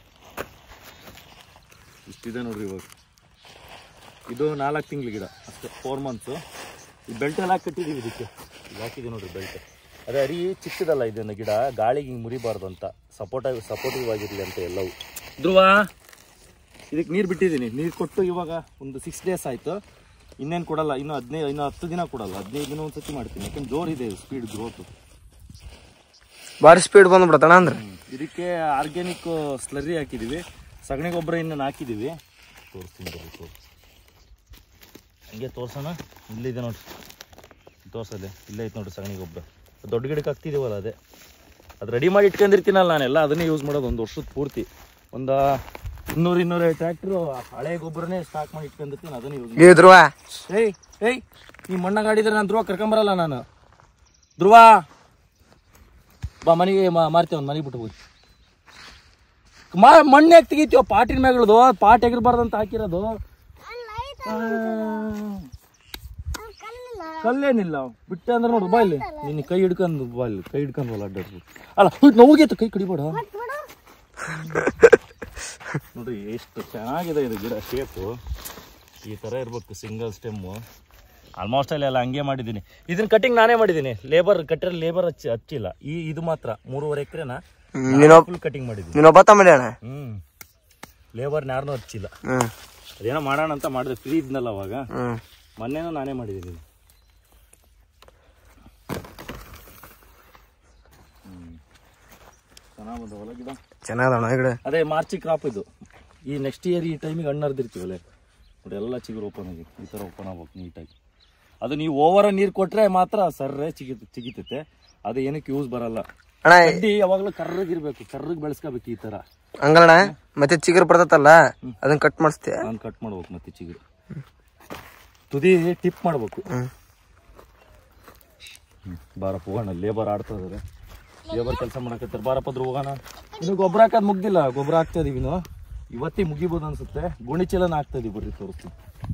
ಇಷ್ಟಿದೆ ನೋಡ್ರಿ ಇವಾಗ ಇದು ನಾಲ್ಕು ತಿಂಗಳ ಗಿಡ ಅಷ್ಟೇ ಫೋರ್ ಮಂತ್ಸು ಈ ಬೆಲ್ಟ್ ಎಲ್ಲ ಹಾಕಿ ಕಟ್ಟಿದ್ದೀವಿ ಇದಕ್ಕೆ ಇಲ್ಲಿ ಹಾಕಿದ್ದೀವಿ ನೋಡ್ರಿ ಬೆಲ್ಟ್ ಅದೇ ಅರಿ ಚಿಕ್ಕದಲ್ಲ ಇದನ್ನ ಗಿಡ ಗಾಳಿಗೆ ಹಿಂಗೆ ಮುರಿಬಾರ್ದು ಅಂತ ಸಪೋರ್ಟ್ ಸಪೋರ್ಟಿವ್ ಆಗಿರಲಿ ಅಂತ ಎಲ್ಲವೂ ಧ್ರುವ ಇದಕ್ಕೆ ನೀರು ಬಿಟ್ಟಿದ್ದೀನಿ ನೀರು ಕೊಟ್ಟು ಇವಾಗ ಒಂದು ಸಿಕ್ಸ್ ಡೇಸ್ ಆಯಿತು ಇನ್ನೇನು ಕೊಡಲ್ಲ ಇನ್ನು ಹದಿನೈದು ಇನ್ನು ಹತ್ತು ದಿನ ಕೊಡಲ್ಲ ಹದಿನೈದು ದಿನ ಒಂದು ಸತಿ ಮಾಡ್ತೀನಿ ಯಾಕಂದ್ರೆ ಜೋರಿದೆ ಸ್ಪೀಡ್ ಗ್ರೋತು ಬಾರಿ ಸ್ಪೀಡ್ ಬಂದ್ಬಿಡತ್ತಣ್ಣ ಅಂದ್ರೆ ಇದಕ್ಕೆ ಆರ್ಗ್ಯಾನಿಕ್ ಸ್ಲರಿ ಹಾಕಿದ್ದೀವಿ ಸಗಣಿ ಗೊಬ್ಬರ ಇನ್ನು ಹಾಕಿದ್ದೀವಿ ತೋರಿಸ್ತೀನಿ ಬರ್ರಿ ತೋರಿಸಿ ಹಂಗೆ ತೋರ್ಸೋಣ ಇಲ್ಲಿದೆ ನೋಡಿ ತೋರ್ಸದೆ ಇಲ್ಲೇ ಐತೆ ನೋಡ್ರಿ ಸಗಣಿ ಗೊಬ್ಬರ ದೊಡ್ಡ ಗಿಡಕ್ಕೆ ಹಾಕ್ತಿದ್ದೀವಲ್ಲ ಅದೇ ಅದು ರೆಡಿ ಮಾಡಿ ಇಟ್ಕೊಂಡಿರ್ತೀನಲ್ಲ ನಾನೆಲ್ಲ ಅದನ್ನೇ ಯೂಸ್ ಮಾಡೋದು ಒಂದು ವರ್ಷದ ಪೂರ್ತಿ ಒಂದು ಇನ್ನೂರು ಇನ್ನೂರ ಟ್ರ್ಯಾಕ್ಟ್ರು ಹಳೆ ಗೊಬ್ಬರನೇ ಸ್ಟಾಕ್ ಮಾಡಿ ಇಟ್ಕೊಂಡಿರ್ತೀನಿ ಅದನ್ನೇ ಯೂಸ್ ಏ ಧ್ರುವ ಏಯ್ ಏಯ್ ಈ ಮಣ್ಣಾಗ ಆಡಿದ್ರೆ ನಾನು ಧ್ರುವ ಕರ್ಕೊಂಬರಲ್ಲ ನಾನು ಧ್ರುವ ಬಾ ಮನೆಗೆ ಮಾರ್ತೀವಿ ಒಂದು ಮನೆಗೆ ಬಿಟ್ಟು ಹೋಗಿ ಮಾ ಮಣ್ಣು ಯಾಕೆ ತೆಗಿತೀವ ಪಾಟಿನ ಮ್ಯಾಗಳದು ಪಾಟ್ ಎಗಿರ್ಬಾರ್ದಂತ ಹಾಕಿರೋದು ಆ, ಕಲ್ಲೇನಿಲ್ಲ ಬಿಟ್ಟೆ ಅಂದ್ರೆ ನೋಡು ಬಾ ಇಲ್ಲಿ ನಿನ್ನ ಕೈ ಹಿಡ್ಕೊಂಡು ಬಾ ಇಲ್ಲಿ ಕೈ ಹಿಡ್ಕೊಂಡು ಬಲ್ಲ ಅಡ್ಡಾಡ್ಬೋದು ಅಲ್ಲ ನೋವಿಗೆ ಕೈ ಕಡಿಬೇಡ ನೋಡ್ರಿ ಎಷ್ಟು ಚೆನ್ನಾಗಿದೆ ಇದು ಗಿಡ ಶೇಪು ಈ ಥರ ಇರ್ಬೇಕು ಸಿಂಗಲ್ ಸ್ಟೆಮ್ಮು ಆಲ್ಮೋಸ್ಟ್ ಅಲ್ಲಿ ಎಲ್ಲ ಹಂಗೆ ಮಾಡಿದ್ದೀನಿ ಇದನ್ನ ಕಟಿಂಗ್ ನಾನೇ ಮಾಡಿದ್ದೀನಿ ಲೇಬರ್ ಕಟ್ಟಿರೋ ಲೇಬರ್ ಹಚ್ಚಿ ಹಚ್ಚಿಲ್ಲ ಈ ಇದು ಮಾತ್ರ ಮೂರುವರೆ ಎಕರೆನ ನೀನು ಫುಲ್ ಕಟಿಂಗ್ ಮಾಡಿದ್ದೀನಿ ನೀನು ಒಬ್ಬ ಮಾಡ್ಯಾಣ ಹ್ಞೂ ಲೇಬರ್ನ ಯಾರನ್ನೂ ಹಚ್ಚಿಲ್ಲ ಹ್ಮ್ ಅದೇನೋ ಮಾಡೋಣ ಅಂತ ಮಾಡಿದೆ ಫ್ರೀ ಇದ್ನಲ್ಲ ಅವಾಗ ಹ್ಮ್ ಮೊನ್ನೆನೂ ನಾನೇ ಮಾಡಿದ್ದೀನಿ ಚೆನ್ನಾಗಿ ಬಂದವಲ್ಲ ಗಿಡ ಚೆನ್ನಾಗದಣ್ಣ ಈ ಕಡೆ ಅದೇ ಮಾರ್ಚಿ ಕ್ರಾಪ್ ಇದು ಈ ನೆಕ್ಸ್ಟ್ ಇಯರ್ ಈ ಟೈಮಿಗೆ ಹಣ್ಣು ಹರಿದಿರ್ತೀವಲ್ಲ ನೋಡಿ ಎಲ್ಲ ಚಿಗುರು ಓಪನ್ ಆಗಿ ಈ ಥರ ಓಪನ್ ಆಗ್ಬೇಕು ನೀಟಾಗಿ ಅದು ನೀವು ಓವರ ನೀರು ಕೊಟ್ಟರೆ ಮಾತ್ರ ಸರ್ರೆ ಚಿಗಿ ಚಿಗಿತೈತೆ ಅದು ಏನಕ್ಕೆ ಯೂಸ್ ಬರಲ್ಲ ಅಣ್ಣ ಕಡ್ಡಿ ಯಾವಾಗಲೂ ಕರ್ರಗಿರ್ಬೇಕು ಕರ್ರಗೆ ಬೆಳೆಸ್ಕೋಬೇಕು ಈ ಥರ ಹಂಗಣ್ಣ ಮತ್ತೆ ಚಿಗುರು ಬರ್ತತಲ್ಲ ಅದನ್ನ ಕಟ್ ಮಾಡಿಸ್ತೀಯ ನಾನು ಕಟ್ ಮಾಡ್ಬೇಕು ಮತ್ತೆ ಚಿಗುರು ತುದಿ ಟಿಪ್ ಮಾಡ್ಬೇಕು ಹ್ಮ್ ಹ್ಮ್. ಬಾರಪ್ಪ ಹೋಗೋಣ ಲೇಬರ್ ಆಡ್ತಾ ಇದಾರೆ ಲೇಬರ್ ಕೆಲಸ ಮಾಡಕತ್ತಾರೆ ಬಾರಪ್ಪ ಅದ್ರ ಹೋಗೋಣ ಇನ್ನು ಗೊಬ್ಬರ ಹಾಕೋದು ಮುಗ್ದಿಲ್ಲ ಗೊಬ್ಬರ ಹಾಕ್ತಾ ಇದೀವಿ ಇನ್ನು ಇವತ್ತಿಗೆ ಮುಗಿಬೋದು ಅನ್ಸುತ್ತೆ ಗೋಣಿ ಚೀಲನ ಹಾಕ್ತಾ ಇದೀವಿ ಬರ್ರಿ ತೋರಿಸ್ತೀನಿ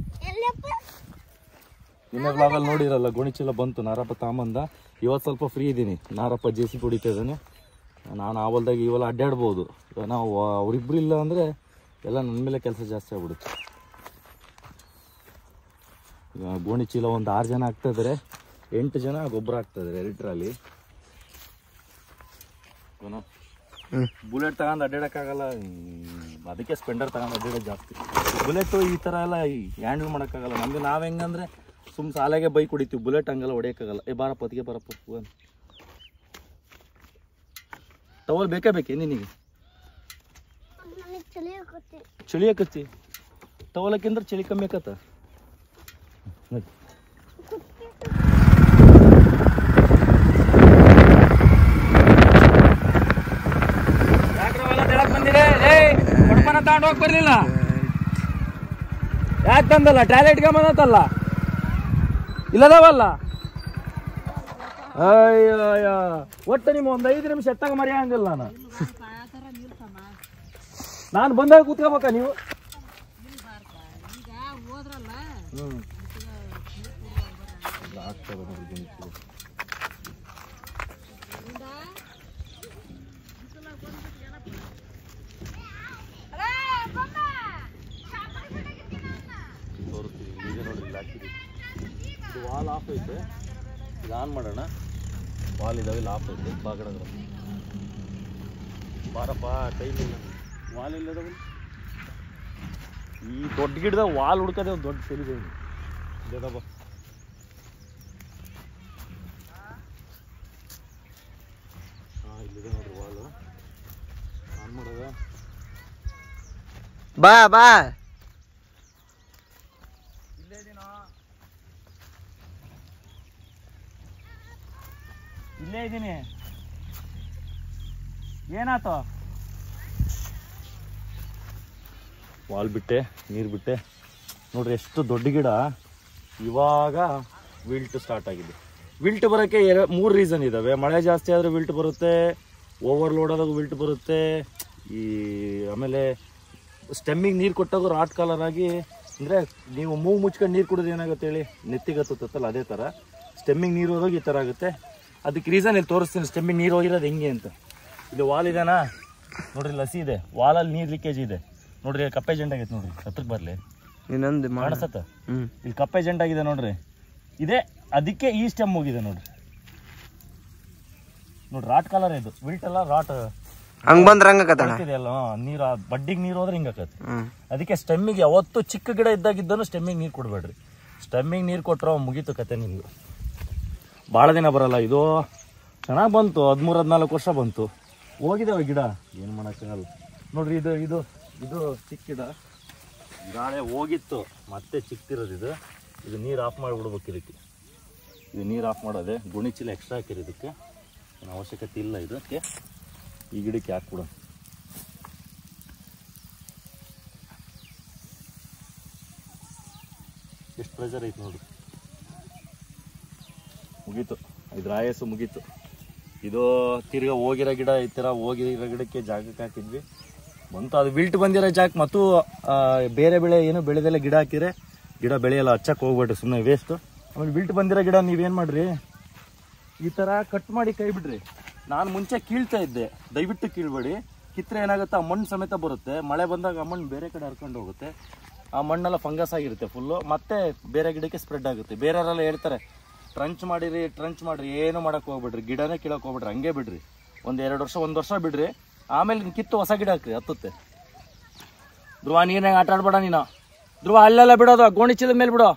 ನಿನ್ನೆ ಬ್ಲಾಗಲ್ಲಿ ನೋಡಿರಲ್ಲ ಗೋಣಿ ಚೀಲ ಬಂತು ನಾರಪ್ಪ ತಾಂಬಂದ ಇವತ್ತು ಸ್ವಲ್ಪ ಫ್ರೀ ಇದ್ದೀನಿ ನಾರಪ್ಪ ಜೆ ಸಿ ಹೊಡಿತಾ ಇದ್ದಾನೆ ನಾನು ಆ ಹೊಲ್ದಾಗ ಇವೆಲ್ಲ ಅಡ್ಡಾಡ್ಬೋದು ಈಗ ನಾವು ಅವರಿಬ್ರು ಇಲ್ಲ ಅಂದರೆ ಎಲ್ಲ ನನ್ನ ಮೇಲೆ ಕೆಲಸ ಜಾಸ್ತಿ ಆಗ್ಬಿಡುತ್ತೆ ಈಗ ಗೋಣಿ ಚೀಲ ಒಂದು ಆರು ಜನ ಹಾಕ್ತಾ ಇದ್ದಾರೆ ಎಂಟು ಜನ ಗೊಬ್ಬರ ಹಾಕ್ತಾ ಇದ್ದಾರೆ ಎರಡು ಟ್ರಾಲಿ ಹ್ಮ್ ಬುಲೆಟ್ ತಗೊಂಡು ಅಡ್ಡಾಡಕ್ಕಾಗಲ್ಲ ಹ್ಮ್, ಅದಕ್ಕೆ ಸ್ಪೆಂಡರ್ ತಗೊಂಡು ಅಡ್ಡಾಡೋದು ಜಾಸ್ತಿ ಬುಲೆಟ್ ಈ ಥರ ಎಲ್ಲ ಹ್ಯಾಂಡಲ್ ಮಾಡೋಕ್ಕಾಗಲ್ಲ ನಮ್ಗೆ ನಾವು ಹೆಂಗಂದ್ರೆ ಸುಮ್ ಸಾಲಾಗೆ ಬೈಕ್ ಹೊಡಿತೀವಿ ಬುಲೆಟ್ ಹಂಗೆಲ್ಲ ಹೊಡಿಯೋಕ್ಕಾಗಲ್ಲ ಏ ಬಾರಪ್ಪ ಅದಕ್ಕೆ ಬಾರಪ್ಪ ಹೋಗೋಣ ಟವಲ್ ಬೇಕೇ ಬೇಕೇ ನಿನಗೆ ನನಗೆ ಚಳಿ ಆಗುತ್ತೆ ಚಳಿ ಆಕತ್ತಿ ಟವಲ್ ಹಾಕಿಂದ್ರೆ ಚಳಿ ಕಮ್ಮಿ ಆಕತ್ತ ತಗೊಂಡು ಹೋಗಿ ಬರ್ಲಿಲ್ಲ ಯಾಕೆ ತಂದಲ್ಲ ಟ್ಯಾಲೆಟ್ಗೆ ಬಂದತ್ತಲ್ಲ ಇಲ್ಲದವಲ್ಲ ಅಯ್ಯೋ ಅಯ್ಯೋ ಒಟ್ಟು ನಿಮ್ಮ ಒಂದು ಐದು ನಿಮಿಷ ಎತ್ತಾಗ ಮರೆಯಂಗಿಲ್ಲ ನಾನು ನಾನು ಬಂದಾಗ ಕೂತ್ಕೋಬೇಕ ನೀವು ಹ್ಮ್. ಇಲ್ಲ, ಆಗ್ತದೆ ನೋಡಿ ಬೆಂಕಿ. ತೋರಿಸ್ತೀನಿ ಇದೆ ನೋಡಿ ಇಲ್ಲಿ ಹಾಕಿದ್ದೀವಿ ಇದು ವಾಲ್ ಆಫ್ ಐತೆ ಇದು ಆನ್ ಮಾಡೋಣ ವಾಲ್ ಇದಾವೆ ಇಲ್ಲಿ ಆಫ್ ಐತೆ ಬಾಗಡದ್ರ ಬಾರಪ್ಪ ಟೈಮ್ ಇಲ್ಲ ವಾಲ್ ಇಲ್ಲದವ ಈ ದೊಡ್ಡ ಗಿಡದ ವಾಲ್ ಹುಡ್ಕದೆ ಒಂದು ದೊಡ್ಡ ತೆಲಿದೆ ಇಲ್ಲದವ ಹಾಂ ಇಲ್ಲಿದೆ ನೋಡ್ರಿ ವಾಲು ಆನ್ ಮಾಡೋದ ಬಾ ಬಾ ಇಲ್ಲೇ ಇದ್ದೀನಿ ಏನಾತು ವಾಲ್ ಬಿಟ್ಟೆ ನೀರು ಬಿಟ್ಟೆ ನೋಡ್ರಿ ಎಷ್ಟು ದೊಡ್ಡ ಗಿಡ ಇವಾಗ ವಿಲ್ಟ್ ಸ್ಟಾರ್ಟ್ ಆಗಿದೆ ವಿಲ್ಟ್ ಬರೋಕ್ಕೆ ಎರ ಮೂರು ರೀಸನ್ ಇದ್ದಾವೆ ಮಳೆ ಜಾಸ್ತಿ ಆದರೆ ವಿಲ್ಟ್ ಬರುತ್ತೆ ಓವರ್ಲೋಡ್ ಆದಾಗ ವಿಲ್ಟ್ ಬರುತ್ತೆ ಈ ಆಮೇಲೆ ಸ್ಟೆಮ್ಮಿಗೆ ನೀರು ಕೊಟ್ಟಾಗ ರಾಟ್ ಕಲರ್ ಆಗಿ ಅಂದರೆ ನೀವು ಮೂಗು ಮುಚ್ಕೊಂಡು ನೀರು ಕುಡಿದ್ರೆ ಏನಾಗುತ್ತೆ ಹೇಳಿ ನೆತ್ತಿಗೆ ಹತ್ತುತ್ತಲ್ಲ ಅದೇ ಥರ ಸ್ಟೆಮ್ಮಿಗೆ ನೀರು ಹೋದಾಗ ಈ ಥರ ಆಗುತ್ತೆ ಅದಕ್ಕೆ ರೀಸನ್ ಇಲ್ಲಿ ತೋರಿಸ್ತೀನಿ ಸ್ಟೆಮ್ಮಿಗೆ ನೀರು ಹೋಗಿರೋದು ಹೆಂಗೆ ಅಂತ ಇದು ವಾಲ್ ಇದೆನಾ ನೋಡ್ರಿ ಲಸಿ ಇದೆ ವಾಲಲ್ಲಿ ನೀರು ಲೀಕೇಜ್ ಇದೆ ನೋಡ್ರಿ ಕಪ್ಪೆ ಜೆಂಟ್ ಆಗೈತೆ ನೋಡ್ರಿ ಹತ್ರಕ್ಕೆ ಬರಲಿ ಇನ್ನೊಂದು ಮಾಡ ಕಾಣಿಸತ್ತ ಹ್ಮ್ ಇಲ್ಲಿ ಕಪ್ಪೆ ಜೆಂಟ್ ಆಗಿದೆ ನೋಡ್ರಿ ಇದೆ ಅದಕ್ಕೆ ಈ ಸ್ಟೆಮ್ ಹೋಗಿದೆ ನೋಡ್ರಿ ನೋಡ್ರಿ ರಾಟ್ ಕಲರ್ ಇದು ವಿಲ್ಟ್ ಎಲ್ಲ ರಾಟ್ ಹಂಗ್ ಬಂದ್ರ ಹಂಗ ಕತ್ತಣ ಅಲ್ಲ ನೀರು ಬಡ್ಡಿಗೆ ನೀರು ಹೋದ್ರೆ ಹಿಂಗಾಕತ್ತೆ ಹ್ಮ್ ಅದಕ್ಕೆ ಸ್ಟೆಮ್ಮಿಗೆ ಯಾವತ್ತು ಚಿಕ್ಕ ಗಿಡ ಇದ್ದಾಗಿದ್ದನು ಸ್ಟೆಮ್ಮಿಗೆ ನೀರು ಕೊಡಬೇಡ್ರಿ ಸ್ಟೆಮ್ಮಿಗೆ ನೀರು ಕೊಟ್ಟರೆ ಮುಗೀತು ಕತೆ ನಿಮ್ದು ಭಾಳ ದಿನ ಬರಲ್ಲ ಇದು ಚೆನ್ನಾಗಿ ಬಂತು ಹದಿಮೂರು ಹದಿನಾಲ್ಕು ವರ್ಷ ಬಂತು ಹೋಗಿದಾವೆ ಗಿಡ ಏನು ಮಾಡೋಕ್ಕಾಗಲ್ಲ ನೋಡ್ರಿ ಇದು ಇದು ಇದು ಚಿಕ್ಕ ಗಿಡ ಗಾಳಿ ಹೋಗಿತ್ತು ಮತ್ತೆ ಚಿಕ್ಕದಿರೋದು ಇದು ಇದು ನೀರು ಆಫ್ ಮಾಡಿಬಿಡ್ಬೇಕು ಇದಕ್ಕೆ ಇದು ನೀರು ಆಫ್ ಮಾಡೋದೆ ಗುಣಿ ಚೀಲ ಎಕ್ಸ್ಟ್ರಾ ಹಾಕಿರಿ ಇದಕ್ಕೆ ಏನು ಅವಶ್ಯಕತೆ ಇಲ್ಲ ಇದಕ್ಕೆ ಈ ಗಿಡಕ್ಕೆ ಹಾಕ್ಬಿಡೋಣ ಎಷ್ಟು ಪ್ರೆಷರ್ ಐತೆ ನೋಡಿ ಮುಗೀತು ಇದ್ರ ಆಯಸ್ಸು ಮುಗೀತು ಇದು ತಿರ್ಗಾ ಹೋಗಿರೋ ಗಿಡ ಈ ಥರ ಹೋಗಿರೋ ಗಿಡಕ್ಕೆ ಜಾಗಕ್ಕೆ ಹಾಕಿದ್ವಿ ಬಂತು ಅದು ವಿಲ್ಟ್ ಬಂದಿರೋ ಜಾಗಕ್ಕೆ ಮತ್ತು ಆ, ಬೇರೆ ಬೆಳೆ ಏನು ಬೆಳೆದೆಲ್ಲ ಗಿಡ ಹಾಕಿದ್ರೆ ಗಿಡ ಬೆಳೆಯಲ್ಲ ಹಚ್ಚಕ್ಕೆ ಹೋಗ್ಬೇಡ್ರಿ ಸುಮ್ಮನೆ ವೇಸ್ಟು ಆಮೇಲೆ ವಿಲ್ಟ್ ಬಂದಿರೋ ಗಿಡ ನೀವೇನು ಮಾಡ್ರಿ ಈ ಥರ ಕಟ್ ಮಾಡಿ ಕೈ ಬಿಡ್ರಿ ನಾನು ಮುಂಚೆ ಕೀಳ್ತಾ ಇದ್ದೆ ದಯವಿಟ್ಟು ಕೀಳ್ಬೇಡಿ ಕಿತ್ತರೆ ಏನಾಗುತ್ತೆ ಆ ಮಣ್ಣು ಸಮೇತ ಬರುತ್ತೆ ಮಳೆ ಬಂದಾಗ ಆ ಮಣ್ಣು ಬೇರೆ ಕಡೆ ಹರ್ಕೊಂಡು ಹೋಗುತ್ತೆ ಆ ಮಣ್ಣೆಲ್ಲ ಫಂಗಸ್ ಆಗಿರುತ್ತೆ ಫುಲ್ಲು ಮತ್ತೆ ಬೇರೆ ಗಿಡಕ್ಕೆ ಸ್ಪ್ರೆಡ್ ಆಗುತ್ತೆ ಬೇರೆಯವರೆಲ್ಲ ಹೇಳ್ತಾರೆ ಟ್ರಂಚ್ ಮಾಡಿರಿ ಟ್ರಂಚ್ ಮಾಡ್ರಿ ಏನು ಮಾಡಕ್ ಹೋಗ್ಬಿಡ್ರಿ ಗಿಡನೇ ಕೀಳಕ್ ಹೋಗ್ಬಿಡ್ರಿ ಹಂಗೆ ಬಿಡ್ರಿ ಒಂದ್ ಎರಡು ವರ್ಷ ಒಂದ್ ವರ್ಷ ಬಿಡ್ರಿ ಆಮೇಲೆ ಕಿತ್ತು ಹೊಸ ಗಿಡ ಹಾಕ್ರಿ ಹತ್ತುತ್ತೆ ಧ್ರುವ ನೀರ್ನಾಗ ಆಟ ಆಡ್ಬೇಡ ನೀನು ಧ್ರುವ ಅಲ್ಲೆಲ್ಲ ಬಿಡೋದು ಗೋಣಿ ಚೀಲದ ಮೇಲೆ ಬಿಡೋ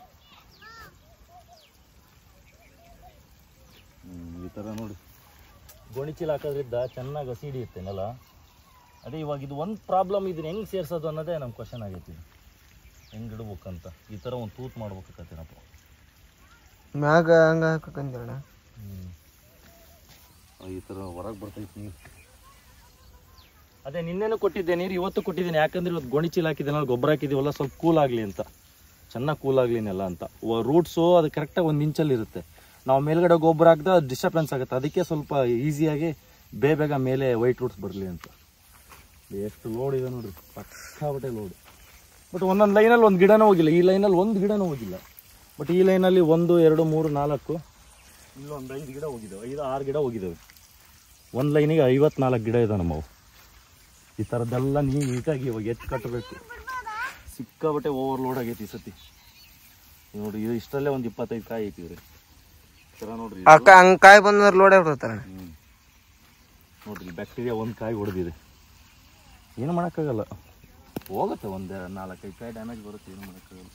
ಈ ಥರ ನೋಡಿ ಗೋಣಿ ಚೀಲ ಹಾಕೋದ್ರಿಂದ ಚೆನ್ನಾಗಿ ಹಸಿ ಹಿಡಿಯುತ್ತೆ ನೆಲ ಅದೇ ಇವಾಗ ಇದು ಒಂದು ಪ್ರಾಬ್ಲಮ್ ಇದನ್ನ ಹೆಂಗೆ ಸೇರ್ಸೋದು ಅನ್ನೋದೇ ನಮ್ಮ ಕ್ವಶನ್ ಆಗೈತಿ ಹೆಂಗೆ ಇಡ್ಬೇಕಂತ ಈ ಥರ ಒಂದು ತೂತ್ ಮಾಡ್ಬೇಕಾಕತ್ತೇನಪ್ಪ ಮ್ಯಾಗ ಹಂಗ ಹಾಕಂದಿರಣ ಈ ಥರ ಹೊರಗೆ ಬರ್ತೈತಿ ನೀರು ಅದೇ ನಿನ್ನೆನೂ ಕೊಟ್ಟಿದ್ದೆ ನೀರು ಇವತ್ತು ಕೊಟ್ಟಿದ್ದೀನಿ ಯಾಕಂದ್ರೆ ಇವತ್ತು ಗೋಣಿ ಚೀಲ ಹಾಕಿದ್ದೀನಲ್ಲ ಗೊಬ್ಬರ ಹಾಕಿದ್ದೀವಲ್ಲ ಸ್ವಲ್ಪ ಕೂಲ್ ಆಗಲಿ ಅಂತ ಚೆನ್ನಾಗಿ ಕೂಲ್ ಆಗಲಿ ನೆಲ ಅಂತ ರೂಟ್ಸು ಅದು ಕರೆಕ್ಟಾಗಿ ಒಂದು ಇಂಚಲ್ಲಿ ಇರುತ್ತೆ ನಾವು ಮೇಲ್ಗಡೆ ಗೊಬ್ಬರ ಹಾಕಿದ್ರೆ ಅದು ಡಿಸ್ಟರ್ಬೆನ್ಸ್ ಆಗುತ್ತೆ ಅದಕ್ಕೆ ಸ್ವಲ್ಪ ಈಸಿಯಾಗಿ ಬೇಗ ಬೇಗ ಮೇಲೆ ವೈಟ್ ರೂಟ್ಸ್ ಬರಲಿ ಅಂತ ಎಷ್ಟು ಲೋಡ್ ಇದೆ ನೋಡ್ರಿ ಪಕ್ಕಾಬಟ್ಟೆ ಲೋಡ್ ಬಟ್ ಒಂದೊಂದು ಲೈನಲ್ಲಿ ಒಂದು ಗಿಡನೂ ಹೋಗಿಲ್ಲ ಈ ಲೈನಲ್ಲಿ ಒಂದು ಗಿಡನೂ ಹೋಗಿಲ್ಲ ಬಟ್ ಈ ಲೈನಲ್ಲಿ ಒಂದು ಎರಡು ಮೂರು ನಾಲ್ಕು ಇಲ್ಲೊಂದು ಐದು ಗಿಡ ಹೋಗಿದ್ದಾವೆ ಐದು ಆರು ಗಿಡ ಹೋಗಿದ್ದಾವೆ ಒಂದು ಲೈನಿಗೆ ಐವತ್ನಾಲ್ಕು ಗಿಡ ಇದೆ ನಮ್ಮವು ಈ ಥರದ್ದೆಲ್ಲ ನೀಟಾಗಿ ಇವಾಗ ಎತ್ತು ಕಟ್ಟಬೇಕು ಸಿಕ್ಕಾಬಟ್ಟೆ ಓವರ್ಲೋಡ್ ಆಗೈತಿ ಈ ಸತಿ ನೋಡಿ ಇದು ಇಷ್ಟರಲ್ಲೇ ಒಂದು ಇಪ್ಪತ್ತೈದು ಕಾಯಿ ಐತಿ ಇವ್ರಿ ಈ ಥರ ನೋಡ್ರಿ ಇದು. ಅಕ್ಕ ಹಂಗ್ ಕಾಯಿ ಬಂದ್ರೆ ಲೋಡೇ ಬಿಡ್ತಾರ ಹ್ಮ್. ನೋಡ್ರಿ ಬ್ಯಾಕ್ಟೀರಿಯಾ ಒಂದು ಕಾಯಿ ಹೊಡೆದಿದೆ ಏನು ಮಾಡೋಕ್ಕಾಗಲ್ಲ ಹೋಗುತ್ತೆ ಒಂದು ನಾಲ್ಕೈದು ಕಾಯಿ ಡ್ಯಾಮೇಜ್ ಬರುತ್ತೆ ಏನು ಮಾಡೋಕ್ಕಾಗಲ್ಲ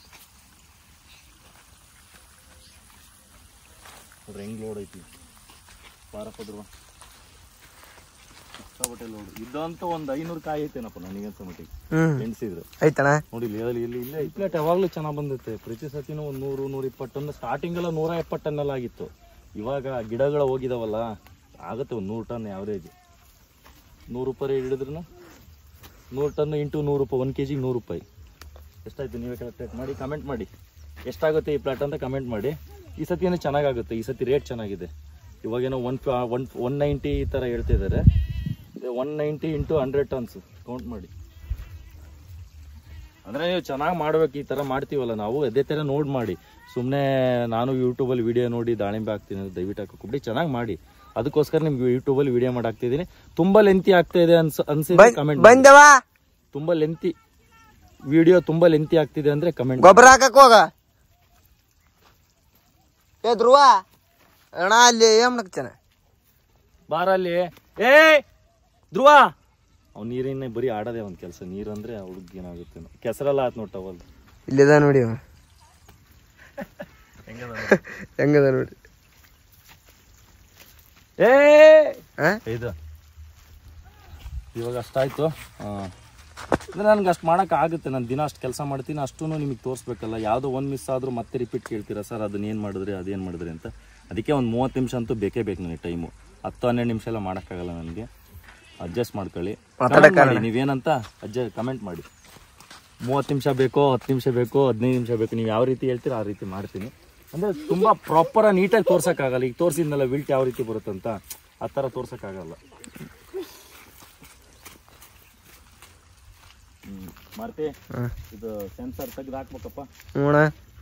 ನೋಡ್ರಿ ಹೆಂಗ್ ಲೋಡ್ ಐತಿ ಪಾರಪದ್ರುವ ಸಿಕ್ಕಾಪಟ್ಟೆ ಲೋಡ್ ಇದಂತೂ ಒಂದು ಐನೂರು ಕಾಯಿ ಐತೇನಪ್ಪ ನನಗಂತ ಮಟ್ಟಿಗೆ ಹ್ಮ್ ಎಣ್ಸಿದ್ರೆ ಐತಣ ನೋಡಿ ಇಲ್ಲಿ ಇಲ್ಲಿ ಇಲ್ಲಿ ಇಲ್ಲೇ ಇಪ್ಲೇಟ್ ಯಾವಾಗಲೂ ಚೆನ್ನಾಗಿ ಬಂದಿರುತ್ತೆ ಪ್ರತಿ ಸತಿನೂ ಒಂದು ನೂರು ನೂರ ಇಪ್ಪತ್ತು ಟನ್ ಸ್ಟಾರ್ಟಿಂಗ್ ಎಲ್ಲ ನೂರ ಎಪ್ಪತ್ತು ಟನ್ ಎಲ್ಲ ಆಗಿತ್ತು ಇವಾಗ ಗಿಡಗಳು ಹೋಗಿದಾವಲ್ಲ ಆಗುತ್ತೆ ಒಂದು ನೂರು ಟನ್ ಆವ್ರೇಜ್ ನೂರು ರೂಪಾಯಿ ಹಿಡಿದ್ರು ನೂರು ಟನ್ ಇಂಟು ನೂರು ರೂಪಾಯಿ ಒಂದು ಕೆ ಜಿಗೆ ನೂರು ರೂಪಾಯಿ ಎಷ್ಟಾಯ್ತು ನೀವೇ ಕ್ಯಾಲ್ಕುಲೇಟ್ ಮಾಡಿ ಕಮೆಂಟ್ ಮಾಡಿ ಎಷ್ಟಾಗುತ್ತೆ ಈ ಪ್ಲಾಟ್ ಅಂತ ಕಮೆಂಟ್ ಮಾಡಿ ಈ ಸತಿ ಏನೋ ಚೆನ್ನಾಗಾಗುತ್ತೆ ಈ ಸತಿ ರೇಟ್ ಚೆನ್ನಾಗಿದೆ ಇವಾಗೇನೋ ಒನ್ ಒನ್ ಒನ್ ನೈಂಟಿ ಈ ಥರ ಹೇಳ್ತಿದ್ದಾರೆ one ninety into hundred tons count ಮಾಡಿ ಅಂದ್ರೆ ನೀವು ಚೆನ್ನಾಗಿ ಮಾಡ್ಬೇಕು ಈ ತರ ಮಾಡ್ತೀವಲ್ಲ ನಾವು ಅದೇ ತರ ನೋಡ್ ಮಾಡಿ ಸುಮ್ಮನೆ ನಾನು ಯೂಟ್ಯೂಬಲ್ಲಿ ವಿಡಿಯೋ ನೋಡಿ ದಾಳಿಂಬೆ ಹಾಕ್ತೀನಿ ಅಂತ ದಯವಿಟ್ಟು ಹಾಕೋಬಿಡಿ ಚೆನ್ನಾಗಿ ಮಾಡಿ ಅದಕ್ಕೋಸ್ಕರ ನಿಮ್ಗೆ ಯೂಟ್ಯೂಬಲ್ಲಿ ವಿಡಿಯೋ ಮಾಡಿ ಹಾಕ್ತಿದ್ದೀನಿ ತುಂಬಾ ಲೆಂತಿ ಆಗ್ತಾ ಇದೆ ಅನ್ಸ ಅನ್ಸಿದ್ರೆ ಕಮೆಂಟ್ ಬಂದವ ತುಂಬಾ ಲೆಂತಿ ವಿಡಿಯೋ ತುಂಬಾ ಲೆಂತಿ ಆಗ್ತಿದೆ ಅಂದ್ರೆ ಕಮೆಂಟ್ ಗೊಬ್ಬರ ಹಾಕಕ್ ಹೋಗ ಏ ಧ್ರುವ ಅಣ್ಣ ಅಲ್ಲಿ ಏನ್ ಮಾಡಕ್ತಾನ ಬಾರ ಅಲ್ಲಿ ಏ ಧ್ರುವ ಅವ್ನು ನೀರಿನ ಬರೀ ಆಡೋದೇ ಒಂದು ಕೆಲಸ ನೀರು ಅಂದ್ರೆ ಹುಡುಗ ಏನಾಗುತ್ತೆ ಕೆಸರೆಲ್ಲ ಆತ್ ನೋಡ್ ಟವಲ್ ಇಲ್ಲಿದ ನೋಡಿ ಅವ ಹೆಂಗದ ನೋಡಿ ಏ ಆ? ಇದು ಇವಾಗ ಅಷ್ಟಾಯ್ತು ಅಂದರೆ ನನಗೆ ಅಷ್ಟು ಮಾಡೋಕೆ ಆಗುತ್ತೆ ನಾನು ದಿನ ಅಷ್ಟು ಕೆಲಸ ಮಾಡ್ತೀನಿ ಅಷ್ಟೂ ನಿಮಗೆ ತೋರಿಸ್ಬೇಕಲ್ಲ ಯಾವುದೋ ಒಂದು ಮಿಸ್ ಆದರೂ ಮತ್ತೆ ರಿಪೀಟ್ ಕೇಳ್ತೀರಾ ಸರ್ ಅದನ್ನ ಏನು ಮಾಡಿದ್ರಿ ಅದೇನು ಮಾಡಿದ್ರಿ ಅಂತ ಅದಕ್ಕೆ ಒಂದು ಮೂವತ್ತು ನಿಮಿಷ ಅಂತೂ ಬೇಕೇ ಬೇಕು ನನಗೆ ಟೈಮು ಹತ್ತು ಹನ್ನೆರಡು ನಿಮಿಷ ಎಲ್ಲ ಮಾಡೋಕ್ಕಾಗಲ್ಲ ನನಗೆ ಅಡ್ಜಸ್ಟ್ ಮಾಡ್ಕೊಳ್ಳಿ Comment ಮಾಡಿ ನೀವೇನಂತ ಅಡ್ಜಸ್ಟ್ ಕಮೆಂಟ್ ಮಾಡಿ ಮೂವತ್ತು ನಿಮಿಷ ಬೇಕೋ ಹತ್ತು ನಿಮಿಷ ಬೇಕೋ ಹದಿನೈದು ನಿಮಿಷ ಬೇಕು ನೀವು ಯಾವ ರೀತಿ ಹೇಳ್ತೀರೋ ಆ ರೀತಿ ಮಾಡ್ತೀನಿ ಅಂದರೆ ತುಂಬ ಪ್ರಾಪರ ನೀಟಾಗಿ ತೋರ್ಸೋಕ್ಕಾಗಲ್ಲ ಈಗ ತೋರಿಸಿದ್ನಲ್ಲ ವಿಲ್ಟ್ ಯಾವ ರೀತಿ ಬರುತ್ತಂತ ಆ ಥರ ತೋರ್ಸೋಕ್ಕಾಗಲ್ಲ ಹ್ಮ್. ಮಾರುತಿ ಹ್ಮ್. ಇದು ಸೆನ್ಸರ್ ತೆಗೆದು ಹಾಕ್ಬೇಕಪ್ಪ ಹ್ಞೂ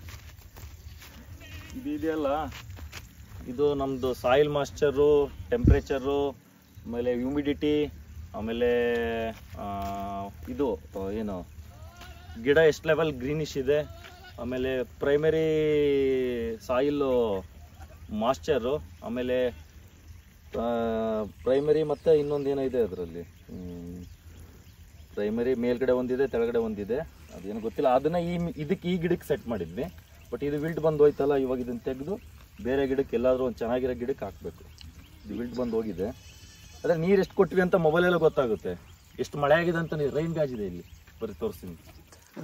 ಇದು ಇದೆಯಲ್ಲ ಇದು ನಮ್ಮದು ಸಾಯಿಲ್ ಮಾಸ್ಚರು ಟೆಂಪ್ರೇಚರು ಆಮೇಲೆ ಹ್ಯೂಮಿಡಿಟಿ ಆಮೇಲೆ ಆ, ಇದು ಆ, ಏನು ಗಿಡ ಎಷ್ಟು ಲೆವೆಲ್ ಗ್ರೀನಿಶ್ ಇದೆ ಆಮೇಲೆ ಪ್ರೈಮರಿ ಸಾಯಿಲು ಮಾಸ್ಚರು ಆಮೇಲೆ ಪ್ರೈಮರಿ ಮತ್ತು ಇನ್ನೊಂದು ಏನೋ ಇದೆ ಅದರಲ್ಲಿ ಪ್ರೈಮರಿ ಮೇಲ್ಗಡೆ ಒಂದಿದೆ ತೆಳಗಡೆ ಒಂದಿದೆ ಅದೇನು ಗೊತ್ತಿಲ್ಲ ಅದನ್ನ ಈ ಇದಕ್ಕೆ ಈ ಗಿಡಕ್ಕೆ ಸೆಟ್ ಮಾಡಿದ್ವಿ ಬಟ್ ಇದು ವಿಲ್ಟ್ ಬಂದು ಹೋಯ್ತಲ್ಲ ಇವಾಗ ಇದನ್ನ ತೆಗೆದು ಬೇರೆ ಗಿಡಕ್ಕೆ ಎಲ್ಲಾದ್ರೂ ಒಂದು ಚೆನ್ನಾಗಿರೋ ಗಿಡಕ್ಕೆ ಹಾಕಬೇಕು ಇದು ವಿಲ್ಟ್ ಬಂದು ಹೋಗಿದೆ ಅದೇ ನೀರು ಎಷ್ಟು ಕೊಟ್ವಿ ಅಂತ ಮೊಬೈಲೆಲ್ಲ ಗೊತ್ತಾಗುತ್ತೆ ಎಷ್ಟು ಮಳೆ ಆಗಿದೆ ಅಂತ ರೈನ್ ಬ್ಯಾಜ್ ಇದೆ ಇಲ್ಲಿ ಬರೀ ತೋರಿಸ್ತೀನಿ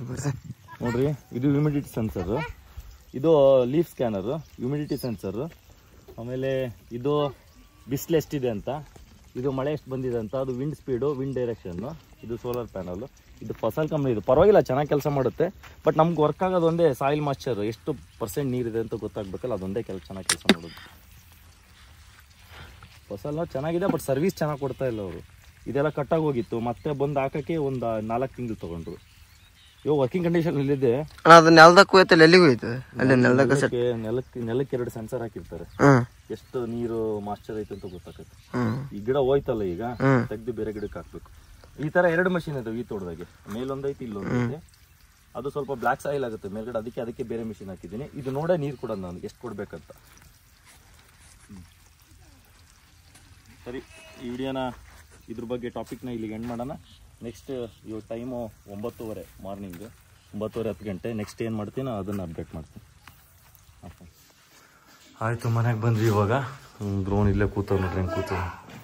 ನೋಡ್ರಿ ಇದು ಹ್ಯೂಮಿಡಿಟಿ ಸೆನ್ಸರ್ ಇದು ಲೀಫ್ ಸ್ಕ್ಯಾನರ್ ಹ್ಯೂಮಿಡಿಟಿ ಸೆನ್ಸರ್ ಆಮೇಲೆ ಇದು ಬಿಸಿಲು ಎಷ್ಟಿದೆ ಅಂತ ಇದು ಮಳೆ ಎಷ್ಟು ಬಂದಿದೆ ಅಂತ ಅದು ವಿಂಡ್ ಸ್ಪೀಡು ವಿಂಡ್ ಡೈರೆಕ್ಷನ್ನು ಇದು ಸೋಲಾರ್ ಪ್ಯಾನಲು ಇದು ಫಸಲ್ ಕಂಪ್ನಿ ಇದು ಪರವಾಗಿಲ್ಲ ಚೆನ್ನಾಗಿ ಕೆಲಸ ಮಾಡುತ್ತೆ ಬಟ್ ನಮ್ಗೆ ವರ್ಕ್ ಆಗೋದು ಒಂದೇ ಸಾಯಿಲ್ ಮಾಸ್ಚರ್ ಎಷ್ಟು ಪರ್ಸೆಂಟ್ ನೀರಿದೆ ಅಂತ ಗೊತ್ತಾಗಬೇಕಲ್ಲ ಅದೊಂದೇ ಕೆಲಸ ಚೆನ್ನಾಗಿ ಕೆಲಸ ಮಾಡೋದು ಫಸಲ್ ಚೆನ್ನಾಗಿದೆ ಬಟ್ ಸರ್ವಿಸ್ ಚೆನ್ನಾಗಿ ಕೊಡ್ತಾ ಇಲ್ಲ ಅವರು ಇದೆಲ್ಲ ಕಟ್ಟಾಗಿ ಹೋಗಿತ್ತು ಮತ್ತೆ ಬಂದು ಹಾಕೋಕ್ಕೆ ಒಂದು ನಾಲ್ಕು ತಿಂಗಳು ತೊಗೊಂಡ್ರು ಇವಾಗ ವರ್ಕಿಂಗ್ ಕಂಡೀಷನ್ ಇಲ್ಲಿದೆ ಅಣ್ಣ ಅದು ನೆಲದಾಗ ಹೋಯ್ತಲ್ಲ ಎಲ್ಲಿಗೆ ಹೋಯ್ತು ಅಲ್ಲಿ ನೆಲದಾಗ ಸೆಟ್ ನೆಲಕ್ಕೆ ನೆಲಕ್ಕೆ ನೆಲಕ್ಕೆ ಎರಡು ಸೆನ್ಸರ್ ಹಾಕಿರ್ತಾರೆ ಹ್ಮ್ ಎಷ್ಟು ನೀರು ಮಾಸ್ಚರ್ ಐತೆ ಅಂತ ಗೊತ್ತಾಗುತ್ತೆ ಹ್ಮ್ ಈ ಗಿಡ ಹೋಯ್ತಲ್ಲ ಈಗ ಹ್ಮ್. ತೆಗ್ದು ಬೇರೆ ಗಿಡಕ್ಕೆ ಹಾಕ್ಬೇಕು ಈ ತರ ಎರಡು ಮಷಿನ್ ಇದಾವೆ ಈ ತೋಟದಾಗೆ ಮೇಲೊಂದೈತಿ ಇಲ್ಲೊಂದೈತೆ ಅದು ಸ್ವಲ್ಪ ಬ್ಲಾಕ್ ಸಾಯಿಲ್ ಆಗುತ್ತೆ ಮೇಲ್ಗಡೆ ಅದಕ್ಕೆ ಅದಕ್ಕೆ ಬೇರೆ ಮಿಷಿನ್ ಹಾಕಿದ್ದೀನಿ ಇದು ನೋಡೇ ನೀರು ಕೊಡೋದು ನಾನು ಎಷ್ಟು ಕೊಡ್ಬೇಕಂತ ಹ್ಮ್. ಸರಿ ಈ ವಿಡಿಯೋನ ಇದ್ರ ಬಗ್ಗೆ ಟಾಪಿಕ್ನ ಇಲ್ಲಿಗೆ ಎಂಡ್ ಮಾಡೋಣ ನೆಕ್ಸ್ಟ್ ಇವಾಗ ಟೈಮು ಒಂಬತ್ತುವರೆ ಮಾರ್ನಿಂಗ್ ಒಂಬತ್ತುವರೆ ಹತ್ತು ಗಂಟೆ ನೆಕ್ಸ್ಟ್ ಏನು ಮಾಡ್ತೀನೋ ಅದನ್ನು ಅಪ್ಡೇಟ್ ಮಾಡ್ತೀನಿ ಆಯಿತು ಮನೆಗೆ ಬಂದ್ವಿ ಇವಾಗ ಡ್ರೋನ್ ಇಲ್ಲೇ ಕೂತವ್ ನೋಡ್ರಿ ಹೆಂಗೆ ಕೂತು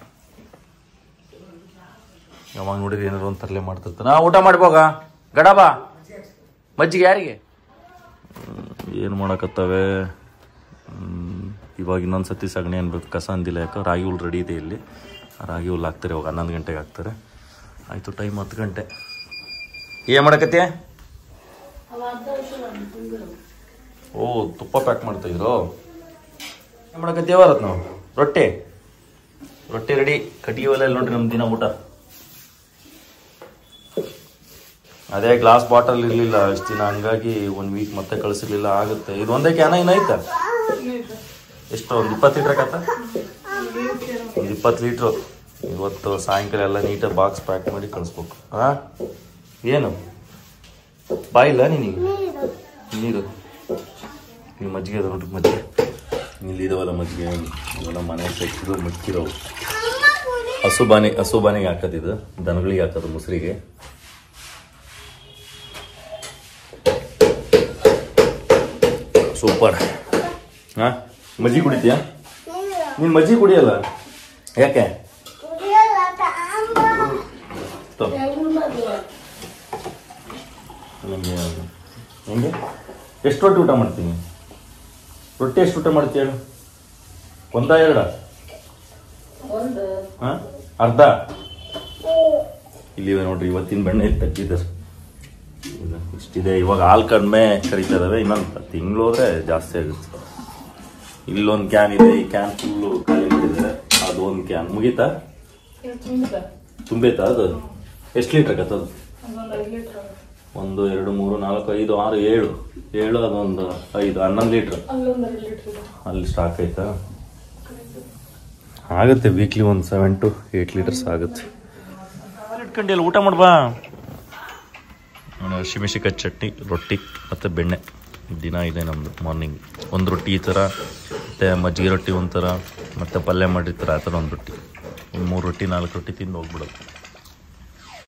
ಯಾವಾಗ ನೋಡಿದ್ರೆ ಏನಾರು ಒಂದು ತರಲೆ ಮಾಡ್ತಿರ್ತಾನೆ ನಾ ಊಟ ಮಾಡ್ಬೋಗ ಗಡಬಾ ಮಜ್ಜಿಗೆ ಯಾರಿಗೆ ಏನು ಮಾಡಕತ್ತವೆ ಹ್ಮ್, ಇವಾಗ ಇನ್ನೊಂದು ಸತಿ ಸಗಣಿ ಅನ್ಬೇಕು ಕಸ ಅಂದಿಲ್ಲ ಯಾಕೆ ರಾಗಿ ಹುಲ್ ರೆಡಿ ಇದೆ ಇಲ್ಲಿ ಆ ರಾಗಿ ಹುಲ್ ಹಾಕ್ತಾರೆ ಇವಾಗ ಹನ್ನೊಂದು ಗಂಟೆಗೆ ಹಾಕ್ತಾರೆ ಆಯಿತು ಟೈಮ್ ಹತ್ತು ಗಂಟೆ ಏನು ಮಾಡಕತ್ತೆ ಓ ತುಪ್ಪ ಪ್ಯಾಕ್ ಮಾಡ್ತಾ ಇದ್ರು ಏನು ಮಾಡಕತ್ತಿ ಯಾವತ್ ನಾವು ರೊಟ್ಟಿ ರೊಟ್ಟಿ ರೆಡಿ ಕಟ್ಟಿಗೆ ಒಲೆ ನೋಡ್ರಿ ನಮ್ಮ ದಿನ ಊಟ ಅದೇ ಗ್ಲಾಸ್ ಬಾಟಲ್ ಇರಲಿಲ್ಲ ಇಷ್ಟು ದಿನ ಹಂಗಾಗಿ ಒಂದು ವೀಕ್ ಮತ್ತೆ ಕಳಿಸಿರ್ಲಿಲ್ಲ ಆಗುತ್ತೆ ಇದು ಒಂದೇ ಕ್ಯಾನ ಏನೈತ ಎಷ್ಟು ಒಂದು ಇಪ್ಪತ್ತು ಲೀಟ್ರ್ ಆಕತ್ತ ಒಂದು ಇಪ್ಪತ್ತು ಲೀಟ್ರು ಇವತ್ತು ಸಾಯಂಕಾಲ ಎಲ್ಲ ನೀಟಾಗಿ ಬಾಕ್ಸ್ ಪ್ಯಾಕ್ ಮಾಡಿ ಕಳಿಸ್ಬೇಕು ಹಾ ಏನು ಬಾಯಿಲ್ಲ ನಿನಗೆ ನೀರು ಈ ಮಜ್ಜಿಗೆ ಅದ ನೋಡ್ರಿ ಮಜ್ಜಿಗೆ ಇಲ್ಲಿ ಇದಾವಲ್ಲ ಮಜ್ಜಿಗೆ ಇವೆಲ್ಲ ಮನೆ ತೆಗ್ದು ಮುಚ್ಚಿರೋವು ಹಸು ಬಾನೆ ಹಸು ಬಾನೆಗೆ ಹಾಕೋದಿದು ದನಗಳಿಗೆ ಹಾಕೋದು ಮುಸ್ರಿಗೆ ಸೂಪರ್ ಹಾ ಮಜ್ಜಿಗೆ ಕುಡಿತೀಯಾ ನೀನು ಮಜ್ಜಿಗೆ ಕುಡಿಯಲ್ಲ ಯಾಕೆ ತೊ. ನಂಗೆ ಹೆಂಗೆ ಎಷ್ಟು ರೊಟ್ಟಿ ಊಟ ಮಾಡ್ತೀನಿ ರೊಟ್ಟಿ ಎಷ್ಟು ಊಟ ಮಾಡ್ತೀಯ ಹೇಳು ಒಂದ ಎರಡ ಹಾ ಅರ್ಧ ಇಲ್ಲಿವೆ ನೋಡ್ರಿ ಇವತ್ತಿನ ಬೆಣ್ಣೆ ತೆಗ್ದಿದ್ದಾರೆ ಇಲ್ಲ, ಇಷ್ಟಿದೆ ಇವಾಗ ಹಾಲು ಕಡಿಮೆ ಕರಿತಾ ಇದಾವೆ ಇನ್ನೊಂದು ತಿಂಗಳು ಹೋದ್ರೆ ಜಾಸ್ತಿ ಆಗುತ್ತೆ ಇಲ್ಲೊಂದು ಕ್ಯಾನ್ ಇದೆ ಈ ಕ್ಯಾನ್ ಫುಲ್ಲು ಖಾಲಿ ಮಾಡಿದ್ದಾರೆ ಅದು ಒಂದು ಕ್ಯಾನ್ ಮುಗೀತಾ ತುಂಬೈತಾ ಅದು ಎಷ್ಟು ಲೀಟ್ರ್ ಆಗತ್ತೆ ಅದು ಒಂದು ಎರಡು ಮೂರು ನಾಲ್ಕು ಐದು ಆರು ಏಳು ಏಳು ಅದೊಂದು ಐದು ಹನ್ನೊಂದು ಲೀಟ್ರ್ ಅಲ್ಲಿ ಸ್ಟಾಕ್ ಆಯ್ತಾ ಆಗುತ್ತೆ ವೀಕ್ಲಿ ಒಂದು ಸೆವೆನ್ ಟು ಏಟ್ ಲೀಟರ್ಸ್ ಆಗುತ್ತೆ ಇಟ್ಕೊಂಡು ಊಟ ಮಾಡ್ಬಾ ಹಸಿಮೆಣಸಿಕಾಯಿ ಚಟ್ನಿ ರೊಟ್ಟಿ ಮತ್ತು ಬೆಣ್ಣೆ ದಿನ ಇದೆ ನಮ್ಮದು ಮಾರ್ನಿಂಗ್ ಒಂದು ರೊಟ್ಟಿ ಈ ಥರ ಮತ್ತು ಮಜ್ಜಿಗೆ ರೊಟ್ಟಿ ಒಂಥರ ಮತ್ತು ಪಲ್ಯ ಮಾಡಿರ್ತಾರೆ ಆ ಥರ ಒಂದು ರೊಟ್ಟಿ ಒಂದು ಮೂರು ರೊಟ್ಟಿ ನಾಲ್ಕು ರೊಟ್ಟಿ ತಿಂದು ಹೋಗ್ಬಿಡೋದು